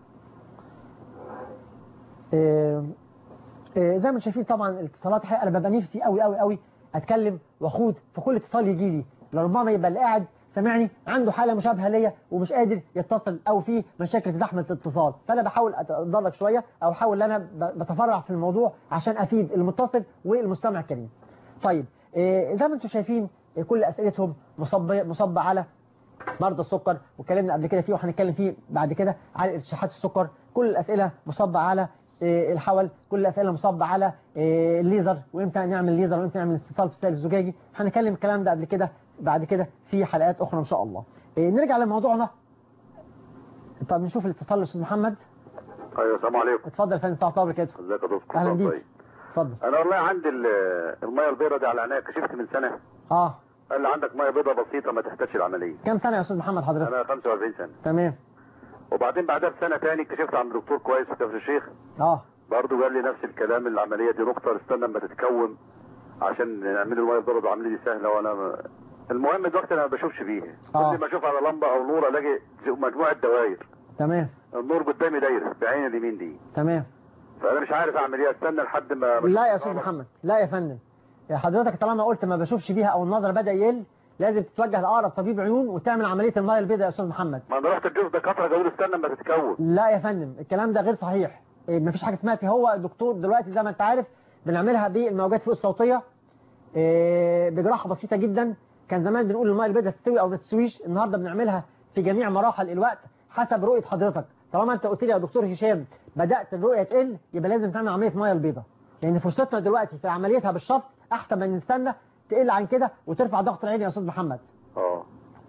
آه، آه، زي ما شايفين طبعا الاتصالات حقيقة انا ببقى نفسي قوي قوي قوي اتكلم واخوض في كل اتصال يجي لي لربما يبقى اللي قاعد سامعني عنده حاله مشابهه ليا ومش قادر يتصل او في مشاكل في زحمه الاتصال فانا بحاول اتدرج شويه او احاول ان انا ب- بتفرع في الموضوع عشان افيد المتصل والمستمع الكريم طيب آه، زي ما انتم شايفين آه، كل اسئلتهم مصب مصب على مرضى السكر واتكلمنا قبل كده فيه وهنتكلم فيه بعد كده على ارتشاحات السكر كل الاسئله مصبه على آه، الحول كل الاسئله مصبه على آه، الليزر وامتى نعمل ليزر وامتى نعمل استئصال في السائل الزجاجي هنتكلم الكلام ده قبل كده بعد كده في حلقات اخرى ان شاء الله آه، نرجع لموضوعنا طب نشوف الاتصال للاستاذ محمد ايوه السلام عليكم اتفضل يا فندم ساعه طابر كده ازيك يا دكتور اهلا طيب. بيك اتفضل انا والله عندي ال- الميه البيضاء دي على عينيا كشفت من سنه اه قال لي عندك ميه بيضاء بسيطه ما تحتاجش العمليه كم سنه يا استاذ محمد حضرتك انا 45 سنه تمام وبعدين بعدها بسنه تاني كشفت عند دكتور كويس في كفر الشيخ اه برضه قال لي نفس الكلام العمليه دي نقطه استنى اما تتكون عشان نعمل الميه البيضاء العمليه دي سهله وانا ما... المهم دلوقتي انا ما بشوفش بيها آه. كل ما اشوف على لمبه او نور الاقي مجموعه دوائر تمام النور قدامي دايره بعين اليمين دي تمام فانا مش عارف اعمل ايه استنى لحد ما ما لا يا أشوف استاذ محمد لا يا فندم يا حضرتك طالما قلت ما بشوفش بيها او النظر بدا يقل لازم تتوجه لاقرب طبيب عيون وتعمل عمليه الميه البيضاء يا استاذ محمد ما انا رحت الجوز دكاتره قالوا لي استنى اما تتكون لا يا فندم الكلام ده غير صحيح إيه، مفيش حاجه اسمها هو دكتور دلوقتي زي ما انت عارف بنعملها بالموجات فوق الصوتيه إيه، بجراحه بسيطه جدا كان زمان بنقول الميه البيضاء تستوي او ما تستويش النهارده بنعملها في جميع مراحل الوقت حسب رؤيه حضرتك طالما انت قلت لي يا دكتور هشام بدات الرؤيه تقل يبقى لازم تعمل عمليه ميه البيضاء لان فرصتنا دلوقتي في عمليتها بالشفط احسن ما نستنى تقل عن كده وترفع ضغط العين يا استاذ محمد اه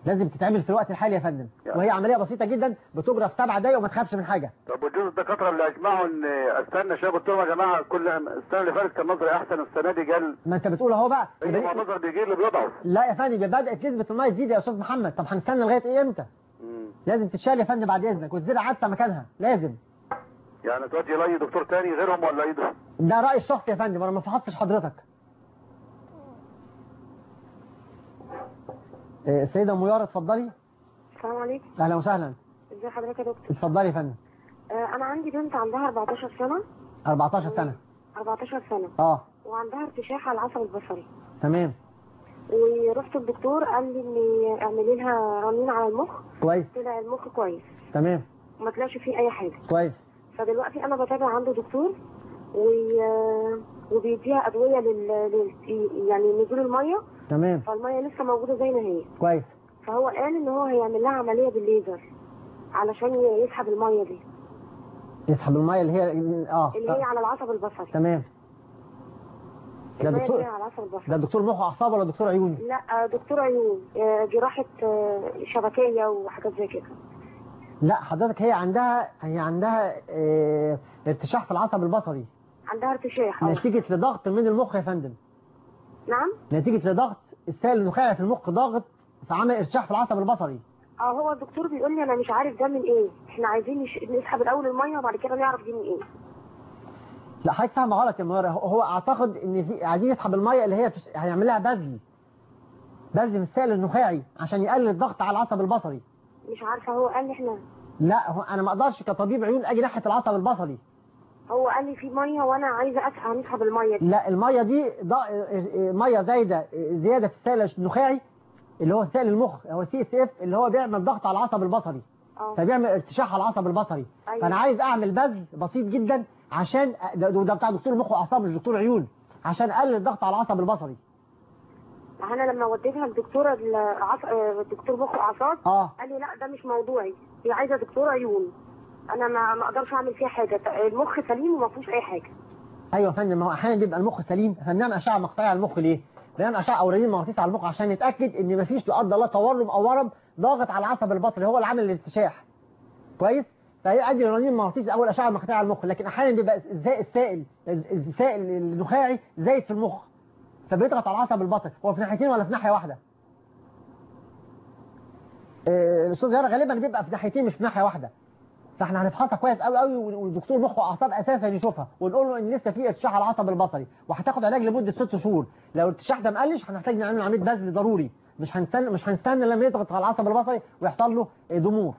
لازم تتعمل في الوقت الحالي يا فندم وهي عمليه بسيطه جدا بتجرى في سبع دقايق وما تخافش من حاجه طب وجوز الدكاتره اللي اجمعوا ان استنى شويه قلت لهم يا جماعه كل السنه اللي فاتت كان نظري احسن السنه دي قال ما انت بتقول اهو بقى ايه ما النظر بيجي اللي بيضعف لا يا فندم يبقى بدات نسبه الميه تزيد يا استاذ محمد طب هنستنى لغايه ايه امتى لازم تتشال يا فندم بعد اذنك والزرع عادة مكانها لازم يعني دلوقتي يلاقي دكتور تاني غيرهم ولا ايه ده؟ ده رايي الشخصي يا فندم انا ما فحصتش حضرتك إيه، السيده ام يارا اتفضلي السلام عليكم اهلا وسهلا ازي حضرتك يا دكتور اتفضلي يا فندم آه انا عندي بنت عندها 14 سنه 14 سنه 14 سنه اه وعندها ارتشاح على العصب البصري تمام ورحت الدكتور قال لي اني اعملي لها رنين على المخ كويس طلع المخ كويس تمام وما طلعش فيه اي حاجه كويس فدلوقتي انا بتابع عنده دكتور و... وبيديها ادويه لل... لل... يعني نزول الميه تمام فالميه لسه موجوده زي ما هي كويس فهو قال ان هو هيعمل لها عمليه بالليزر علشان يسحب الميه دي يسحب الميه اللي هي اه اللي هي على العصب البصري تمام ده المية دكتور اللي هي على العصب البصري ده دكتور مخ واعصاب ولا دكتور عيون لا دكتور عيون آه، جراحه آه، شبكيه وحاجات زي كده لا حضرتك هي عندها هي عندها اه ارتشاح في العصب البصري عندها ارتشاح اه نتيجة لضغط من المخ يا فندم نعم نتيجة لضغط السائل النخاعي في المخ ضاغط فعمل ارتشاح في العصب البصري اه هو الدكتور بيقول لي انا مش عارف ده من ايه احنا عايزين نش- نسحب الاول الميه وبعد كده نعرف دي من ايه لا حضرتك فاهمه غلط يا منوره هو هو اعتقد ان في عايزين يسحب الميه اللي هي فش... هيعمل لها بذل بذل من السائل النخاعي عشان يقلل الضغط على العصب البصري مش عارفه هو قال لي احنا لا هو انا ما اقدرش كطبيب عيون اجي ناحيه العصب البصري هو قال لي في ميه وانا عايزه اسحب نسحب الميه دي لا الميه دي ض... ميه زايده زياده في السائل النخاعي اللي هو سائل المخ هو سي اس اف اللي هو بيعمل ضغط على العصب البصري اه فبيعمل ارتشاح على العصب البصري أيوة. فانا عايز اعمل بذل بسيط جدا عشان ده, ده بتاع دكتور مخ واعصاب مش دكتور عيون عشان اقلل الضغط على العصب البصري انا لما وديتها لدكتوره العص... آه، الدكتور مخ واعصاب اه قال لي لا ده مش موضوعي هي عايزه دكتور عيون انا ما ما اقدرش اعمل فيها حاجه المخ سليم وما فيهوش اي حاجه ايوه يا فندم ما هو احيانا بيبقى المخ سليم احنا بنعمل اشعه مقطعيه على المخ ليه؟ بنعمل اشعه اوريدين مغناطيسيه على المخ عشان نتاكد ان مفيش لا قدر الله تورم او ورم ضاغط على العصب البصري هو اللي عامل الارتشاح كويس؟ فهي ادي الرنين المغناطيسي اول اشعه مقطعيه على المخ لكن احيانا بيبقى الزا- السائل السائل النخاعي زايد في المخ فبيضغط على العصب البصري هو في ناحيتين ولا في ناحيه واحده؟ آه، الاستاذ زياره غالبا بيبقى في ناحيتين مش في ناحيه واحده فاحنا هنفحصها كويس قوي قوي والدكتور مخ واعصاب اساسا يشوفها ونقول له ان لسه في ارتشاح على العصب البصري وهتاخد علاج لمده ست شهور لو الارتشاح ده مقلش هنحتاج نعمل عمليه بذل ضروري مش هنستنى مش هنستنى لما يضغط على العصب البصري ويحصل له آه، ضمور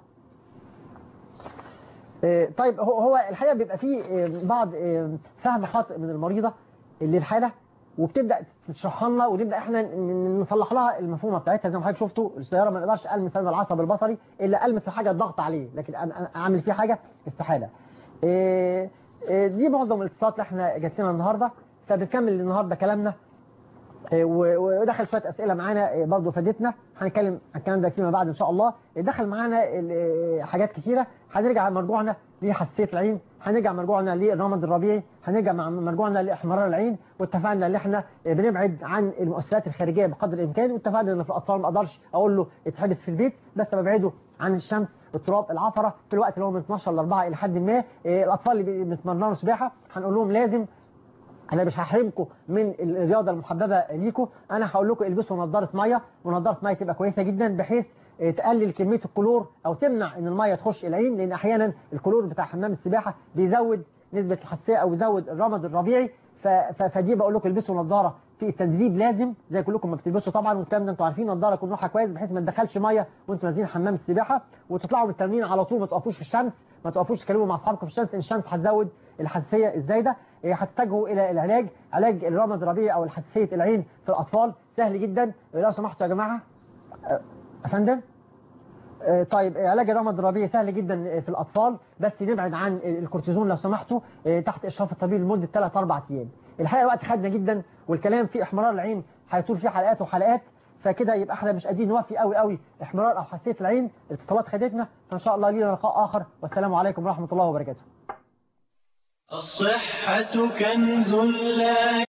آه، طيب هو هو الحقيقه بيبقى فيه آه، بعض آه، فهم خاطئ من المريضه للحاله وبتبدا تشرحها لنا ونبدا احنا ن- نصلح لها المفهومه بتاعتها زي ما حضرتك شفتوا السياره ما نقدرش المس هذا العصب البصري الا المس حاجه الضغط عليه لكن أنا- أنا اعمل فيه حاجه استحاله إيه إيه دي معظم الاتصالات اللي احنا جات لنا النهارده فبنكمل النهارده كلامنا إيه، و- ودخل شويه اسئله معانا إيه، برضه فادتنا هنتكلم عن الكلام ده فيما بعد ان شاء الله دخل معانا ال- إيه، حاجات كتيره هنرجع مرجوعنا لحساسيه العين هنرجع مرجوعنا للرمد الربيعي هنرجع مع مرجوعنا لاحمرار العين واتفقنا ان احنا إيه، بنبعد عن المؤثرات الخارجيه بقدر الامكان واتفقنا ان في الاطفال ما اقدرش اقول له اتحبس في البيت بس ببعده عن الشمس التراب العفره في الوقت اللي هو من 12 ل 4 الى حد ما إيه، الاطفال اللي بي- بيتمرنوا سباحه هنقول لهم لازم انا مش هحرمكم من الرياضه المحببه ليكم انا هقول لكم البسوا نظاره ميه ونظاره ميه تبقى كويسه جدا بحيث آه، تقلل كميه الكلور او تمنع ان الميه تخش العين لان احيانا الكلور بتاع حمام السباحه بيزود نسبه الحساسيه او يزود الرمد الربيعي ف- ف- فدي بقول لكم البسوا نظاره في التدريب لازم زي كلكم ما بتلبسوا طبعا والكلام ده انتوا عارفين نظاره يكون نوعها كويس بحيث ما تدخلش ميه وانتوا نازلين حمام السباحه وتطلعوا من التمرين على طول ما تقفوش في الشمس ما تقفوش تتكلموا مع اصحابكم في الشمس لان الشمس هتزود الحساسيه الزايده إيه، هتتجهوا الى العلاج علاج الرمد الربيعي او الحساسيه العين في الاطفال سهل جدا لو سمحتوا يا جماعه أه، يا فندم آه، طيب آه، علاج الرمد الربيعي سهل جدا آه، في الاطفال بس نبعد عن آه، الكورتيزون لو سمحتوا آه، تحت اشراف الطبيب لمده 3 4 ايام الحقيقه وقت خدنا جدا والكلام في احمرار العين هيطول فيه حلقات وحلقات فكده يبقى احنا مش قادرين نوفي قوي قوي احمرار او حساسيه العين الاتصالات خدتنا فان شاء الله لينا لقاء اخر والسلام عليكم ورحمه الله وبركاته الصحة كنز لا